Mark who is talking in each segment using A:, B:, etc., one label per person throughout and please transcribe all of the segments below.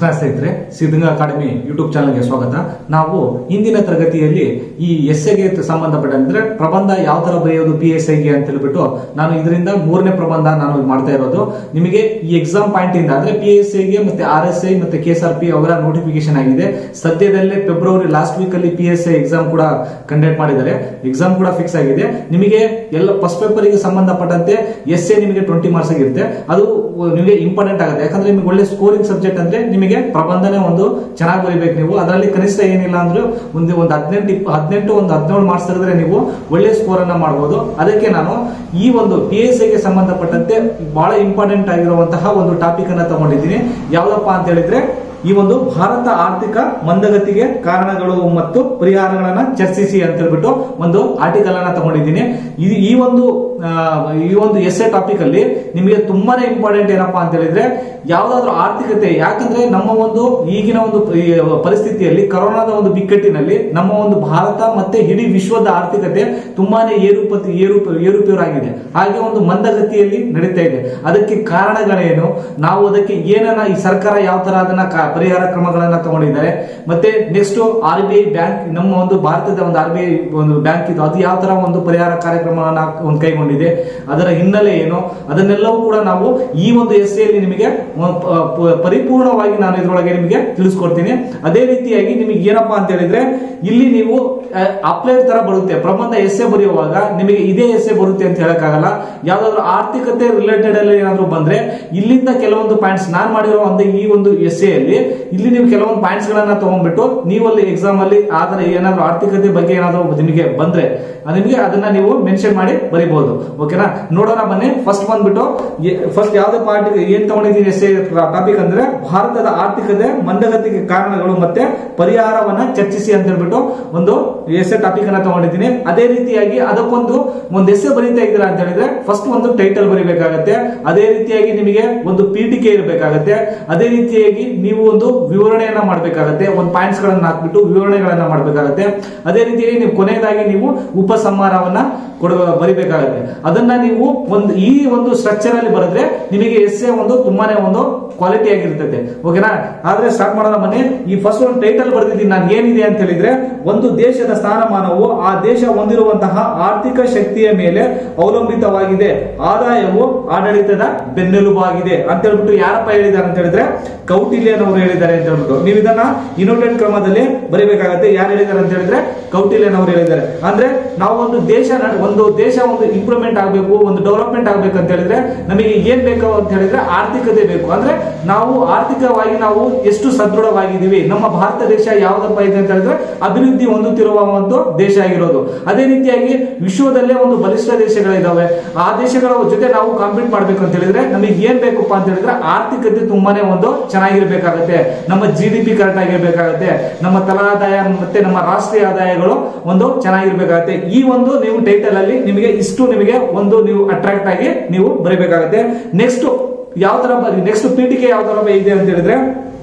A: ನಮಸ್ಕಾರ ಸ್ನೇಹಿತರೆ Siddaganga academy YouTube ಚಾನಲ್ಗೆ ಸ್ವಾಗತ ನಾವು ಇಂದಿನ ತರಗತಿಯಲ್ಲಿ ಈ ಎಸ್ ಎಗೆ ಸಂಬಂಧಪಟ್ಟಂದ್ರೆ ಪ್ರಬಂಧ ಯಾವ ತರ ಬರೆಯೋದು ಪಿ ಎಸ್ ಐಗೆ ಅಂತ ಹೇಳ್ಬಿಟ್ಟು ನಾನು ಇದರಿಂದ ಮೂರನೇ ಪ್ರಬಂಧ ನಾನು ಮಾಡ್ತಾ ಇರೋದು ನಿಮಗೆ ಈ ಎಕ್ಸಾಮ್ ಪಾಯಿಂಟ್ ಇಂದ ಅಂದ್ರೆ ಪಿ ಎಸ್ ಐಗೆ ಮತ್ತೆ ಆರ್ ಎಸ್ ಐ ಮತ್ತೆ ಕೆ ಎಸ್ ಆರ್ ಪಿ ಅವರ ನೋಟಿಫಿಕೇಶನ್ ಆಗಿದೆ ಸದ್ಯದಲ್ಲೇ ಫೆಬ್ರವರಿ ಲಾಸ್ಟ್ ವೀಕ್ ಅಲ್ಲಿ ಪಿ ಎಸ್ ಐ ಎಕ್ಸಾಮ್ ಕೂಡ ಕಂಡಕ್ಟ್ ಮಾಡಿದ್ದಾರೆ ಎಕ್ಸಾಮ್ ಕೂಡ ಫಿಕ್ಸ್ ಆಗಿದೆ ನಿಮಗೆ ಎಲ್ಲ ಫಸ್ಟ್ ಪೇಪರ್ ಗೆ ಸಂಬಂಧಪಟ್ಟಂತೆ ಎಸ್ ಎ ನಿಮಗೆ ಟ್ವೆಂಟಿ ಮಾರ್ಕ್ಸ್ ಆಗಿರುತ್ತೆ ಅದು ನಿಮಗೆ ಇಂಪಾರ್ಟೆಂಟ್ ಆಗುತ್ತೆ ಯಾಕಂದ್ರೆ ನಿಮಗೆ ಒಳ್ಳೆ ಸ್ಕೋರಿಂಗ್ ಸಬ್ಜೆಕ್ಟ್ ಅಂದ್ರೆ ನಿಮಗೆ ಪ್ರಬಂಧನೆ ಒಂದು ಚೆನ್ನಾಗಿ ಬರೀಬೇಕು ನೀವು ಅದರಲ್ಲಿ ಕನಿಷ್ಠ ಏನಿಲ್ಲ ಅಂದ್ರೆ ಒಂದು ಒಂದು ಹದಿನೆಂಟು ಇಪ್ಪ- ಹದಿನೆಂಟು ಒಂದು ಹದಿನೇಳು ಮಾರ್ಕ್ಸ್ ತೆಗೆದ್ರೆ ನೀವು ಒಳ್ಳೆ ಸ್ಕೋರ್ ಅನ್ನ ಮಾಡಬಹುದು ಅದಕ್ಕೆ ನಾನು ಈ ಒಂದು ಪಿ ಎಸ್ ಐಗೆ ಸಂಬಂಧಪಟ್ಟಂತೆ ಬಹಳ ಇಂಪಾರ್ಟೆಂಟ್ ಆಗಿರುವಂತಹ ಒಂದು ಟಾಪಿಕ್ ಅನ್ನ ತಗೊಂಡಿದ್ದೀನಿ ಯಾವ್ದಪ್ಪ ಅಂತ ಹೇಳಿದ್ರೆ ಈ ಒಂದು ಭಾರತ ಆರ್ಥಿಕ ಮಂದಗತಿಗೆ ಕಾರಣಗಳು ಮತ್ತು ಪರಿಹಾರಗಳನ್ನ ಚರ್ಚಿಸಿ ಅಂತ ಹೇಳ್ಬಿಟ್ಟು ಒಂದು ಆರ್ಟಿಕಲ್ ಅನ್ನ ತಗೊಂಡಿದ್ದೀನಿ ಇದು ಈ ಒಂದು ಆ, ಈ ಒಂದು ಎಸ್ ಎ ಟಾಪಿಕ್ ಅಲ್ಲಿ ನಿಮಗೆ ತುಂಬಾನೇ ಇಂಪಾರ್ಟೆಂಟ್ ಏನಪ್ಪಾ ಅಂತ ಹೇಳಿದ್ರೆ ಯಾವ್ದಾದ್ರು ಆರ್ಥಿಕತೆ ಯಾಕಂದ್ರೆ ನಮ್ಮ ಒಂದು ಈಗಿನ ಒಂದು ಈ ಪರಿಸ್ಥಿತಿಯಲ್ಲಿ ಕೊರೋನಾದ ಒಂದು ಬಿಕ್ಕಟ್ಟಿನಲ್ಲಿ ನಮ್ಮ ಒಂದು ಭಾರತ ಮತ್ತೆ ಇಡೀ ವಿಶ್ವದ ಆರ್ಥಿಕತೆ ತುಂಬಾನೇ ಏರುಪತಿ ಏರುಪ ಏರುಪೇರಾಗಿದೆ ಹಾಗೆ ಒಂದು ಮಂದಗತಿಯಲ್ಲಿ ನಡೀತಾ ಇದೆ ಅದಕ್ಕೆ ಕಾರಣಗಳೇನು ನಾವು ಅದಕ್ಕೆ ಏನನ್ನ ಈ ಸರ್ಕಾರ ಯಾವ ತರ ಅದನ್ನ ಕಾ- ಪರಿಹಾರ ಕ್ರಮಗಳನ್ನ ತಗೊಂಡಿದ್ದಾರೆ ಮತ್ತೆ next R B I bank ನಮ್ಮ ಒಂದು ಭಾರತದ ಒಂದು ಆರ್ ಬಿ ಐ ಒಂದು ಬ್ಯಾಂಕ್ ಇದು ಅದು ಯಾವ ತರ ಒಂದು ಪರಿಹಾರ ಕಾರ್ಯಕ್ರಮವನ್ನ ಒಂದು ಕೈಗೊಂಡಿದೆ ಅದರ ಹಿನ್ನೆಲೆ ಏನು ಅದನ್ನೆಲ್ಲವೂ ಕೂಡ ನಾವು ಈ ಒಂದು ಎಸ್ ಯಲ್ಲಿ ನಿಮಗೆ ಒಂದು ಪ- ಪ- ಪರಿಪೂರ್ಣವಾಗಿ ನಾನು ಇದರೊಳಗೆ ನಿಮಗೆ ತಿಳಿಸ್ಕೊಡ್ತೀನಿ ಅದೇ ರೀತಿಯಾಗಿ ನಿಮಗೆ ಏನಪ್ಪಾ ಅಂತ ಹೇಳಿದ್ರೆ ಇಲ್ಲಿ ನೀವು ಅಪ್ಲೈ ತರ ಬರುತ್ತೆ ಪ್ರಬಂಧ ಎಸ್ ಎ ಬರೆಯುವಾಗ ನಿಮಗೆ ಇದೇ ಎಸ್ ಎ ಬರುತ್ತೆ ಅಂತ ಹೇಳಕ್ಕಾಗಲ್ಲ ಯಾವ್ದಾದ್ರು ಆರ್ಥಿಕತೆ ರಿಲೇಟೆಡ್ ಅಲ್ಲಿ ಏನಾದ್ರು ಬಂದ್ರೆ ಇಲ್ಲಿಂದ ಕೆಲವೊಂದು ಪಾಯಿಂಟ್ಸ್ ನಾನ್ ಮಾಡಿರೋ ಒಂದು ಈ ಒಂದು ಎಸ್ ಅಲ್ಲಿ ಇಲ್ಲಿ ನೀವು ಕೆಲವೊಂದು ಪಾಯಿಂಟ್ಸ್ ಗಳನ್ನ ತಗೊಂಡ್ಬಿಟ್ಟು ನೀವು ಅಲ್ಲಿ ಎಕ್ಸಾಮ್ ಅಲ್ಲಿ ಆತರ ಏನಾದ್ರು ಆರ್ಥಿಕತೆ ಬಗ್ಗೆ ಏನಾದ್ರು ನಿಮಗೆ ಬಂದ್ರೆ ಅದ್ ನಿಮಗೆ ಅದನ್ನ ನೀವು ಮೆನ್ಷನ್ ಮಾಡಿ ಬರಿಬಹುದು ಓಕೆನಾ ನೋಡೋಣ ಬನ್ನಿ ಫಸ್ಟ್ ಬಂದ್ಬಿಟ್ಟು ಫಸ್ಟ್ ಯಾವ್ದೇ ಪಾರ್ಟಿ ಏನ್ ತಗೊಂಡಿದ್ದೀನಿ ಎಸ್ ಟಾಪಿಕ್ ಅಂದ್ರೆ ಭಾರತದ ಆರ್ಥಿಕತೆ ಮಂದಗತಿಗೆ ಕಾರಣಗಳು ಮತ್ತೆ ಪರಿಹಾರವನ್ನ ಚರ್ಚಿಸಿ ಅಂತ ಹೇಳ್ಬಿಟ್ಟು ಒಂದು ಎಸ್ ಟಾಪಿಕ್ ಅನ್ನ ತಗೊಂಡಿದ್ದೀನಿ ಅದೇ ರೀತಿಯಾಗಿ ಅದಕ್ಕೊಂದು ಒಂದು ಎಸ್ ಬರೀತಾ ಇದ್ದೀರಾ ಅಂತ ಹೇಳಿದ್ರೆ ಫಸ್ಟ್ ಒಂದು ಟೈಟಲ್ ಬರಿಬೇಕಾಗತ್ತೆ ಅದೇ ರೀತಿಯಾಗಿ ನಿಮಗೆ ಒಂದು ಪೀಠಿಕೆ ಇರಬೇಕಾಗತ್ತೆ ಅದೇ ರೀತಿಯಾಗಿ ನೀವು ಒಂದು ವಿವರಣೆಯನ್ನ ಮಾಡಬೇಕಾಗತ್ತೆ ಒಂದು ಪಾಯಿಂಟ್ಸ್ ಗಳನ್ನ ಹಾಕ್ಬಿಟ್ಟು ವಿವರಣೆಗಳನ್ನ ಮಾಡಬೇಕಾಗತ್ತೆ ಅದೇ ರೀತಿಯಾಗಿ ನೀವು ಕೊನೆಯದಾಗಿ ನೀವು ಉಪಸಂಹಾರವನ್ನ ಕೊಡ ಬರಿಬೇಕಾಗತ್ತೆ ಅದನ್ನ ನೀವು ಒಂದು ಈ ಒಂದು ಸ್ಟ್ರಕ್ಚರ್ ಅಲ್ಲಿ ಬರೆದ್ರೆ ನಿಮಗೆ ಎಸ್ ಒಂದು ತುಂಬಾನೇ ಒಂದು ಕ್ವಾಲಿಟಿ ಆಗಿರ್ತದೆ ಓಕೆನಾ ಆದ್ರೆ ಸ್ಟಾರ್ಟ್ ಮಾಡೋಣ ಬನ್ನಿ ಈ ಫಸ್ಟ್ ಒಂದು ಟೈಟಲ್ ಬರೆದಿದ್ದೀನಿ ನಾನು ಏನಿದೆ ಅಂತ ಹೇಳಿದ್ರೆ ಒಂದು ದೇಶದ ಸ್ಥಾನಮಾನವು ಆ ದೇಶ ಹೊಂದಿರುವಂತಹ ಆರ್ಥಿಕ ಶಕ್ತಿಯ ಮೇಲೆ ಅವಲಂಬಿತವಾಗಿದೆ ಆದಾಯವು ಆಡಳಿತದ ಬೆನ್ನೆಲುಬಾಗಿದೆ ಅಂತ ಹೇಳ್ಬಿಟ್ಟು ಯಾರಪ್ಪ ಹೇಳಿದ್ದಾರೆ ಅಂತ ಹೇಳಿದ್ರೆ ಕೌಟಿಲ್ಯನವರು ಹೇಳಿದ್ದಾರೆ ಅಂತ ಹೇಳ್ಬಿಟ್ಟು ನೀವು ಇದನ್ನ ಇನೋಟೆಡ್ ಕ್ರಮದಲ್ಲಿ ಬರೀಬೇಕಾಗತ್ತೆ ಯಾರು ಹೇಳಿದ್ದಾರೆ ಅಂತ ಹೇಳಿದ್ರೆ ಕೌಟಿಲ್ಯನವರು ಹೇಳಿದ್ದಾರೆ ಅಂದ್ರೆ ನಾವು ಒಂದು ದೇಶ ನಡ್- ಒಂದು ದೇಶ ಒಂದು ಇಂಪ್ರೂವ್ಮೆಂಟ್ ಆಗಬೇಕು ಒಂದು ಡೆವಲಪ್ಮೆಂಟ್ ಆಗ್ಬೇಕು ಅಂತ ಹೇಳಿದ್ರೆ ನಮಗೆ ಏನ್ ಬೇಕು ಅಂತ ಹೇಳಿದ್ರೆ ಆರ್ಥಿಕತೆ ಬೇಕು ಅಂದ್ರೆ ನಾವು ಆರ್ಥಿಕವಾಗಿ ನಾವು ಎಷ್ಟು ಸದೃಢವಾಗಿದ್ದೀವಿ ನಮ್ಮ ಭಾರತ ದೇಶ ಯಾವ್ದಪ್ಪ ಇದೆ ಅಂತ ಹೇಳಿದ್ರೆ ಅಭಿವೃದ್ಧಿ ಹೊಂದುತ್ತಿರುವ ಒಂದು ದೇಶ ಆಗಿರೋದು ಅದೇ ರೀತಿಯಾಗಿ ವಿಶ್ವದಲ್ಲೇ ಒಂದು ಬಲಿಷ್ಠ ದೇಶಗಳಿದಾವೆ ಆ ದೇಶಗಳ ಜೊತೆ ನಾವು ಕಾಂಪೀಟ್ ಮಾಡ್ಬೇಕು ಅಂತ ಹೇಳಿದ್ರೆ ನಮಗೆ ಏನ್ ಬೇಕಪ್ಪ ಅಂತ ಹೇಳಿದ್ರೆ ಆರ್ಥಿಕತೆ ತುಂಬಾನೇ ಒಂದು ಚೆನ್ನಾಗಿರ್ಬೇಕಾಗತ್ತೆ ನಮ್ಮ ಜಿ ಡಿ ಪಿ ಕರೆಕ್ಟ್ ಆಗಿರ್ಬೇಕಾಗತ್ತೆ ನಮ್ಮ ತಲಾದಾಯ ಮತ್ತೆ ನಮ್ಮ ರಾಷ್ಟ್ರೀಯ ಆದಾಯಗಳು ಒಂದು ಚೆನ್ನಾಗಿರ್ಬೇಕಾಗತ್ತೆ ಈ ಒಂದು ನೀವು ಟೈಟಲ್ ಅಲ್ಲಿ ನಿಮಗೆ ಇಷ್ಟು ನಿಮಗೆ ಒಂದು ನೀವು ಅಟ್ರಾಕ್ಟ್ ಆಗಿ ನೀವು ಬರೀಬೇಕಾಗತ್ತೆ ನೆಕ್ಸ್ಟ್ ಯಾವ ತರ ನೆಕ್ಸ್ಟ್ ಪೀಠಿಕೆ ಯಾವ ತರ ಇದೆ ಅಂತ ಹೇಳಿದ್ರೆ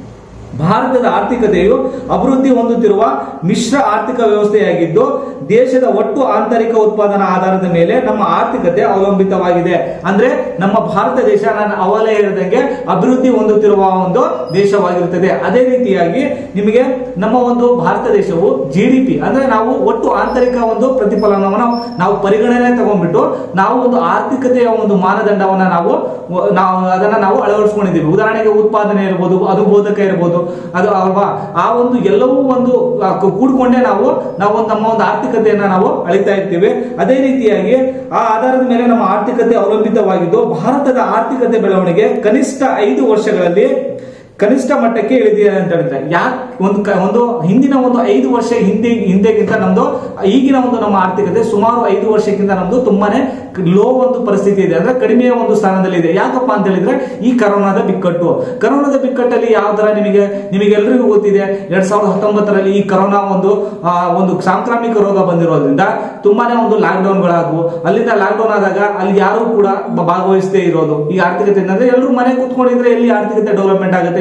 A: ಭಾರತದ ಆರ್ಥಿಕತೆಯು ಅಭಿವೃದ್ಧಿ ಹೊಂದುತ್ತಿರುವ ಮಿಶ್ರ ಆರ್ಥಿಕ ವ್ಯವಸ್ಥೆಯಾಗಿದ್ದು ದೇಶದ ಒಟ್ಟು ಆಂತರಿಕ ಉತ್ಪಾದನಾ ಆಧಾರದ ಮೇಲೆ ನಮ್ಮ ಆರ್ಥಿಕತೆ ಅವಲಂಬಿತವಾಗಿದೆ ಅಂದ್ರೆ ನಮ್ಮ ಭಾರತ ದೇಶ ನಾನು ಅವಲೇ ಹೇಳಿದಂಗೆ ಅಭಿವೃದ್ಧಿ ಹೊಂದುತ್ತಿರುವ ಒಂದು ದೇಶವಾಗಿರುತ್ತದೆ ಅದೇ ರೀತಿಯಾಗಿ ನಿಮಗೆ ನಮ್ಮ ಒಂದು ಭಾರತ ದೇಶವು ಜಿ ಡಿ ಪಿ ಅಂದ್ರೆ ನಾವು ಒಟ್ಟು ಆಂತರಿಕ ಒಂದು ಪ್ರತಿಫಲನವನ್ನು ನಾವು ಪರಿಗಣನೆ ತಗೊಂಡ್ಬಿಟ್ಟು ನಾವು ಒಂದು ಆರ್ಥಿಕತೆಯ ಒಂದು ಮಾನದಂಡವನ್ನ ನಾವು ನಾವು ಅದನ್ನ ನಾವು ಅಳವಡಿಸ್ಕೊಂಡಿದ್ದೀವಿ ಉದಾಹರಣೆಗೆ ಉತ್ಪಾದನೆ ಇರ್ಬೋದು ಅದು ಬೋಧಕ ಇರ್ಬೋದು ಅದು ಅಲ್ವಾ ಆ ಒಂದು ಎಲ್ಲವೂ ಒಂದು ಆ, ಕು- ಕೂಡ್ಕೊಂಡೇ ನಾವು ನಾವು ಒಂದು ನಮ್ಮ ಒಂದು ಆರ್ಥಿಕತೆಯನ್ನ ನಾವು ಅಳಿತಾ ಇರ್ತೀವಿ ಅದೇ ರೀತಿಯಾಗಿ ಆ ಆಧಾರದ ಮೇಲೆ ನಮ್ಮ ಆರ್ಥಿಕತೆ ಅವಲಂಬಿತವಾಗಿದ್ದು ಭಾರತದ ಆರ್ಥಿಕತೆ ಬೆಳವಣಿಗೆ ಕನಿಷ್ಠ ಐದು ವರ್ಷಗಳಲ್ಲಿ ಕನಿಷ್ಠ ಮಟ್ಟಕ್ಕೆ ಇಳಿದಿದೆ ಅಂತ ಹೇಳಿದ್ರೆ ಯಾಕೆ ಒಂದು ಕ- ಒಂದು ಹಿಂದಿನ ಒಂದು ಐದು ವರ್ಷ ಹಿಂದೆ ಹಿಂದೆಗಿಂತ ನಮ್ದು ಈಗಿನ ಒಂದು ನಮ್ಮ ಆರ್ಥಿಕತೆ ಸುಮಾರು ಐದು ವರ್ಷಕ್ಕಿಂತ ನಮ್ದು ತುಂಬಾನೇ ಲೋ ಒಂದು ಪರಿಸ್ಥಿತಿ ಇದೆ ಅಂದ್ರೆ ಕಡಿಮೆಯ ಒಂದು ಸ್ಥಾನದಲ್ಲಿ ಇದೆ ಯಾಕಪ್ಪ ಅಂತ ಹೇಳಿದ್ರೆ ಈ ಕರೋನಾದ ಬಿಕ್ಕಟ್ಟು ಕರೋನಾದ ಬಿಕ್ಕಟ್ಟಲ್ಲಿ ಯಾವ ತರ ನಿಮಗೆ ನಿಮಗೆಲ್ಲರಿಗೂ ಗೊತ್ತಿದೆ ಎರಡ್ ಸಾವಿರದ ಹತ್ತೊಂಬತ್ತರಲ್ಲಿ ಈ ಕರೋನಾ ಒಂದು ಆ, ಒಂದು ಸಾಂಕ್ರಾಮಿಕ ರೋಗ ಬಂದಿರೋದ್ರಿಂದ ತುಂಬಾನೇ ಒಂದು ಲಾಕ್ ಡೌನ್ಗಳಾದವು ಅಲ್ಲಿಂದ ಲಾಕ್ ಡೌನ್ ಆದಾಗ ಅಲ್ಲಿ ಯಾರು ಕೂಡ ಬ- ಭಾಗವಹಿಸದೇ ಇರೋದು ಈ ಆರ್ಥಿಕತೆ ಅಂದ್ರೆ ಎಲ್ಲರೂ ಮನೆ ಕೂತ್ಕೊಂಡಿದ್ರೆ ಎಲ್ಲಿ ಆರ್ಥಿಕತೆ ಡೆವಲಪ್ಮೆಂಟ್ ಆಗುತ್ತೆ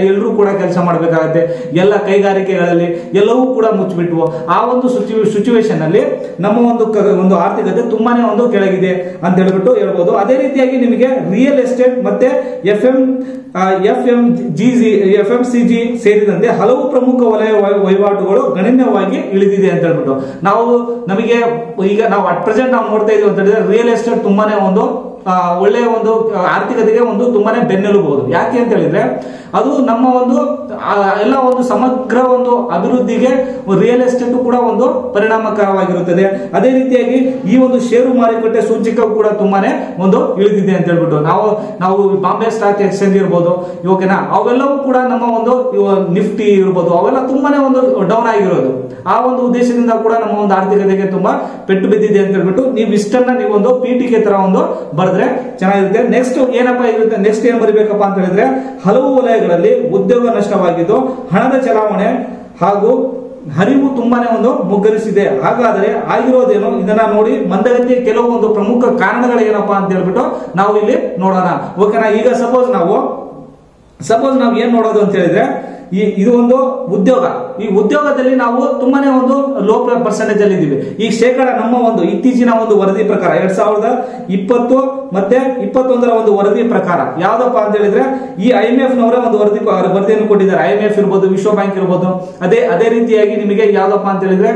A: ಎಲ್ಲರೂ ಕೂಡ ಕೆಲಸ ಮಾಡಬೇಕಾಗತ್ತೆ ಎಲ್ಲ ಕೈಗಾರಿಕೆಗಳಲ್ಲಿ ಎಲ್ಲವೂ ಕೂಡ ಮುಚ್ಚಿಬಿಟ್ವು ಆ ಒಂದು ಸಿಚುವೇಶನ್ ಅಲ್ಲಿ ನಮ್ಮ ಒಂದು ಕ- ಒಂದು ಆರ್ಥಿಕತೆ ತುಂಬಾನೇ ಒಂದು ಕೆಳಗಿದೆ ಅಂತ ಹೇಳ್ಬಿಟ್ಟು ಹೇಳ್ಬೋದು ಅದೇ ರೀತಿಯಾಗಿ ನಿಮಗೆ ರಿಯಲ್ ಎಸ್ಟೇಟ್ ಮತ್ತೆ F M F M G F M C G ಸೇರಿದಂತೆ ಹಲವು ಪ್ರಮುಖ ವಲಯ ವಹಿ- ವಹಿವಾಟುಗಳು ಗಣನೀಯವಾಗಿ ಇಳಿದಿದೆ ಅಂತ ಹೇಳ್ಬಿಟ್ಟು ನಾವು ನಮಗೆ ಈಗ ನಾವು ಅಟ್ ಪ್ರೆಸೆಂಟ್ ನಾವು ನೋಡ್ತಾ ಇದೀವಿ ಅಂತ ಹೇಳಿದ್ರೆ ರಿಯಲ್ ಎಸ್ಟೇಟ್ ತುಂಬಾನೇ ಒಂದು ಆ, ಒಳ್ಳೆಯ ಒಂದು ಆ, ಆರ್ಥಿಕತೆಗೆ ಒಂದು ತುಂಬಾನೇ ಬೆನ್ನೆಲುಬಹುದು ಯಾಕೆ ಅಂತ ಹೇಳಿದ್ರೆ ಅದು ನಮ್ಮ ಒಂದು ಆ, ಎಲ್ಲ ಒಂದು ಸಮಗ್ರ ಒಂದು ಅಭಿವೃದ್ಧಿಗೆ ರಿಯಲ್ ಎಸ್ಟೇಟ್ ಕೂಡ ಒಂದು ಪರಿಣಾಮಕಾರವಾಗಿರುತ್ತದೆ ಅದೇ ರೀತಿಯಾಗಿ ಈ ಒಂದು ಷೇರು ಮಾರುಕಟ್ಟೆ ಸೂಚಿಕ ಕೂಡ ತುಂಬಾನೇ ಒಂದು ಇಳಿದಿದೆ ಅಂತ ಹೇಳ್ಬಿಟ್ಟು ನಾವು ನಾವು ಬಾಂಬೆ ಸ್ಟಾಕ್ ಎಕ್ಸ್ಚೇಂಜ್ ಇರ್ಬೋದು ಓಕೆನಾ ಅವೆಲ್ಲವೂ ಕೂಡ ನಮ್ಮ ಒಂದು ಇವ- ನಿಫ್ಟಿ ಇರ್ಬೋದು ಅವೆಲ್ಲ ತುಂಬಾನೇ ಒಂದು ಡೌನ್ ಆಗಿರೋದು ಆ ಒಂದು ಉದ್ದೇಶದಿಂದ ಕೂಡ ನಮ್ಮ ಒಂದು ಆರ್ಥಿಕತೆಗೆ ತುಂಬಾ ಪೆಟ್ಟು ಬಿದ್ದಿದೆ ಅಂತ ಹೇಳ್ಬಿಟ್ಟು ನೀವು ಇಷ್ಟನ್ನ ನೀವು ಒಂದು ಪೀಠಿಕೆ ತರ ಒಂದು ಬರೆದ್ರೆ ಚೆನ್ನಾಗಿರುತ್ತೆ ನೆಕ್ಸ್ಟ್ ಏನಪ್ಪಾ ಇರುತ್ತೆ ನೆಕ್ಸ್ಟ್ ಏನ್ ಬರಿಬೇಕಪ್ಪ ಅಂತ ಹೇಳಿದ್ರೆ ಹಲವು ವಲಯಗಳಲ್ಲಿ ಉದ್ಯೋಗ ನಷ್ಟವಾಗಿದ್ದು ಹಣದ ಚಲಾವಣೆ ಹಾಗೂ ಹರಿವು ತುಂಬಾನೇ ಒಂದು ಮುಗ್ಗರಿಸಿದೆ ಹಾಗಾದ್ರೆ ಆಗಿರೋದೇನು ಇದನ್ನ ನೋಡಿ ಮಂದಗತಿಯ ಕೆಲವು ಒಂದು ಪ್ರಮುಖ ಕಾರಣಗಳು ಏನಪ್ಪಾ ಅಂತ ಹೇಳ್ಬಿಟ್ಟು ನಾವು ಇಲ್ಲಿ ನೋಡೋಣ ಓಕೆನಾ ಈಗ ಸಪೋಸ್ ನಾವು ಸಪೋಸ್ ನಾವು ಏನ್ ನೋಡೋದು ಅಂತ ಹೇಳಿದ್ರೆ ಈ ಇದು ಒಂದು ಉದ್ಯೋಗ ಈ ಉದ್ಯೋಗದಲ್ಲಿ ನಾವು ತುಂಬಾನೇ ಒಂದು ಲೋ ಪರ್ಸೆಂಟೇಜ್ ಅಲ್ಲಿ ಇದೀವಿ ಈ ಶೇಕಡ ನಮ್ಮ ಒಂದು ಇತ್ತೀಚಿನ ಒಂದು ವರದಿ ಪ್ರಕಾರ ಎರಡ್ ಸಾವಿರದ ಇಪ್ಪತ್ತು ಮತ್ತೆ ಇಪ್ಪತ್ತೊಂದರ ಒಂದು ವರದಿ ಪ್ರಕಾರ ಯಾವ್ದಪ್ಪ ಅಂತ ಹೇಳಿದ್ರೆ ಈ ಐ ಎಂ ಎಫ್ ನವರೇ ಒಂದು ವರದಿ ವರದಿಯನ್ನು ಕೊಟ್ಟಿದ್ದಾರೆ ಐ ಎಂ ಎಫ್ ಇರ್ಬೋದು ವಿಶ್ವ ಬ್ಯಾಂಕ್ ಇರ್ಬೋದು ಅದೇ ಅದೇ ರೀತಿಯಾಗಿ ನಿಮಗೆ ಯಾವ್ದಪ್ಪ ಅಂತ ಹೇಳಿದ್ರೆ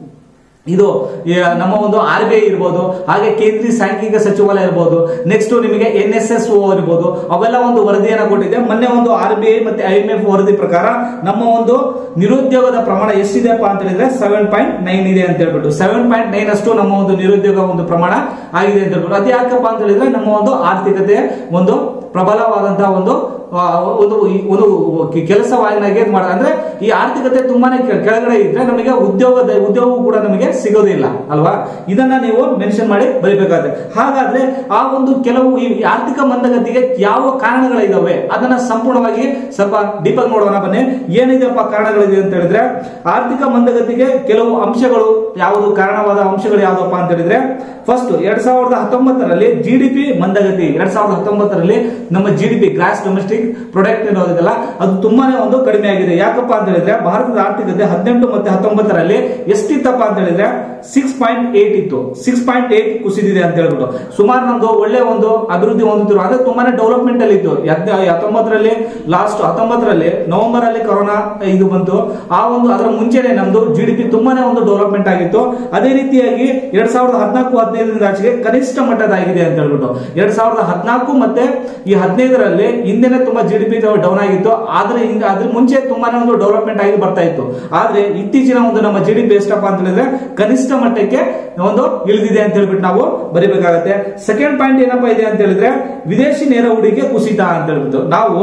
A: ಇದು ಈ ನಮ್ಮ ಒಂದು ಆರ್ ಬಿ ಐ ಇರ್ಬೋದು ಹಾಗೆ ಕೇಂದ್ರೀಯ ಸಾಂಖ್ಯಿಕ ಸಚಿವಾಲಯ ಇರ್ಬೋದು ನೆಕ್ಸ್ಟ್ ನಿಮಗೆ ಎನ್ ಎಸ್ ಎಸ್ ಓ ಇರ್ಬೋದು ಅವೆಲ್ಲ ಒಂದು ವರದಿಯನ್ನ ಕೊಟ್ಟಿದೆ ಮೊನ್ನೆ ಒಂದು ಆರ್ ಬಿ ಐ ಮತ್ತೆ ಐ ಎಂ ಎಫ್ ವರದಿ ಪ್ರಕಾರ ನಮ್ಮ ಒಂದು ನಿರುದ್ಯೋಗದ ಪ್ರಮಾಣ ಎಷ್ಟಿದೆಪ್ಪ ಅಂತ ಹೇಳಿದ್ರೆ ಸೆವೆನ್ ಪಾಯಿಂಟ್ ನೈನ್ ಇದೆ ಅಂತ ಹೇಳ್ಬಿಟ್ಟು ಸೆವೆನ್ ಪಾಯಿಂಟ್ ನೈನ್ ಅಷ್ಟು ನಮ್ಮ ಒಂದು ನಿರುದ್ಯೋಗ ಒಂದು ಪ್ರಮಾಣ ಆಗಿದೆ ಅಂತ ಹೇಳ್ಬಿಟ್ಟು ಅದು ಯಾಕಪ್ಪ ಅಂತ ಹೇಳಿದ್ರೆ ನಮ್ಮ ಒಂದು ಆರ್ಥಿಕತೆ ಒಂದು ಪ್ರಬಲವಾದಂತಹ ಒಂದು ಆ, ಒಂದು ಈ ಒಂದು ಕೆಲಸವಾಗಿನಾಗೆ ಮಾಡ ಅಂದ್ರೆ ಈ ಆರ್ಥಿಕತೆ ತುಂಬಾನೇ ಕೆ- ಕೆಳಗಡೆ ಇದ್ರೆ ನಮಗೆ ಉದ್ಯೋಗದ ಉದ್ಯೋಗ ಕೂಡ ನಮಗೆ ಸಿಗೋದಿಲ್ಲ ಅಲ್ವಾ ಇದನ್ನ ನೀವು ಮೆನ್ಷನ್ ಮಾಡಿ ಬರಿಬೇಕಾಗುತ್ತೆ ಹಾಗಾದ್ರೆ ಆ ಒಂದು ಕೆಲವು ಈ ಆರ್ಥಿಕ ಮಂದಗತಿಗೆ ಯಾವ ಕಾರಣಗಳಿದಾವೆ ಅದನ್ನ ಸಂಪೂರ್ಣವಾಗಿ ಸ್ವಲ್ಪ ಡೀಪಾಗಿ ನೋಡೋಣ ಬನ್ನಿ ಏನಿದೆಪ್ಪ ಕಾರಣಗಳಿದೆ ಅಂತ ಹೇಳಿದ್ರೆ ಆರ್ಥಿಕ ಮಂದಗತಿಗೆ ಕೆಲವು ಅಂಶಗಳು ಯಾವುದು ಕಾರಣವಾದ ಅಂಶಗಳು ಯಾವ್ದಪ್ಪ ಅಂತ ಹೇಳಿದ್ರೆ ಫಸ್ಟ್ ಎರಡ್ ಸಾವಿರದ ಹತ್ತೊಂಬತ್ತರಲ್ಲಿ ಜಿ ಡಿ ಪಿ ಮಂದಗತಿ ಎರಡ್ ಸಾವಿರದ ಹತ್ತೊಂಬತ್ತರಲ್ಲಿ ನಮ್ಮ G D P gross domestic product ಇರೋದಿಲ್ಲ ಅದು ತುಂಬಾನೇ ಒಂದು ಕಡಿಮೆ ಆಗಿದೆ ಯಾಕಪ್ಪ ಅಂತ ಹೇಳಿದ್ರೆ ಭಾರತದ ಆರ್ಥಿಕತೆ ಹದಿನೆಂಟು ಮತ್ತೆ ಹತ್ತೊಂಬತ್ತರಲ್ಲಿ ಎಷ್ಟಿತ್ತಪ್ಪ ಅಂತ ಹೇಳಿದ್ರೆ ಸಿಕ್ಸ್ ಪಾಯಿಂಟ್ ಏಟ್ ಇತ್ತು ಸಿಕ್ಸ್ ಪಾಯಿಂಟ್ ಏಟ್ ಕುಸಿದಿದೆ ಅಂತ ಹೇಳ್ಬಿಟ್ಟು ಸುಮಾರು ನಮ್ದು ಒಳ್ಳೆ ಒಂದು ಅಭಿವೃದ್ಧಿ ಹೊಂದುತ್ತಿರುವ ಅಂದ್ರೆ ತುಂಬಾನೇ ಡೆವಲಪ್ಮೆಂಟ್ ಅಲ್ಲಿ ಇತ್ತು ಹದ್- ಹತ್ತೊಂಬತ್ತರಲ್ಲಿ ಲಾಸ್ಟ್ ಹತ್ತೊಂಬತ್ತರಲ್ಲಿ ನವೆಂಬರ್ ಅಲ್ಲಿ ಕೊರೋನಾ ಇದು ಬಂತು ಆ ಒಂದು ಅದರ ಮುಂಚೆನೆ ನಮ್ದು ಜಿ ಡಿ ಪಿ ತುಂಬಾನೇ ಒಂದು ಡೆವಲಪ್ಮೆಂಟ್ ಆಗಿತ್ತು ಅದೇ ರೀತಿಯಾಗಿ ಎರಡ್ ಸಾವಿರದ ಹದಿನಾಲ್ಕು ಹದಿನೈದರಿಂದ ಆಚೆಗೆ ಕನಿಷ್ಠ ಮಟ್ಟದಾಗಿದೆ ಅಂತ ಹೇಳ್ಬಿಟ್ಟು ಎರಡ್ ಸಾವಿರದ ಹದಿನಾಲ್ಕು ಮತ್ತೆ ಈ ಹದಿನೈದರಲ್ಲಿ ಹಿಂದೆನೆ ತುಂಬಾ ಜಿ ಡಿ ಪಿ ಡೌನ್ ಆಗಿತ್ತು ಆದ್ರೆ ಹಿಂಗ ಅದ್ರ ಮುಂಚೆ ತುಂಬಾನೇ ಒಂದು ಡೆವಲಪ್ಮೆಂಟ್ ಆಗಿ ಬರ್ತಾ ಇತ್ತು ಆದ್ರೆ ಇತ್ತೀಚಿನ ಒಂದು ನಮ್ಮ ಜಿ ಡಿ ಪಿ ಎಷ್ಟಪ್ಪ ಅಂತ ಹೇಳಿದ್ರೆ ಕನಿಷ್ಠ ಮಟ್ಟಕ್ಕೆ ಒಂದು ಇಳಿದಿದೆ ಅಂತ ಹೇಳ್ಬಿಟ್ಟು ನಾವು ಬರಿಬೇಕಾಗತ್ತೆ ಸೆಕೆಂಡ್ ಪಾಯಿಂಟ್ ಏನಪ್ಪಾ ಇದೆ ಅಂತ ಹೇಳಿದ್ರೆ ವಿದೇಶಿ ನೇರ ಹೂಡಿಕೆ ಕುಸಿತ ಅಂತ ಹೇಳ್ಬಿಟ್ಟು ನಾವು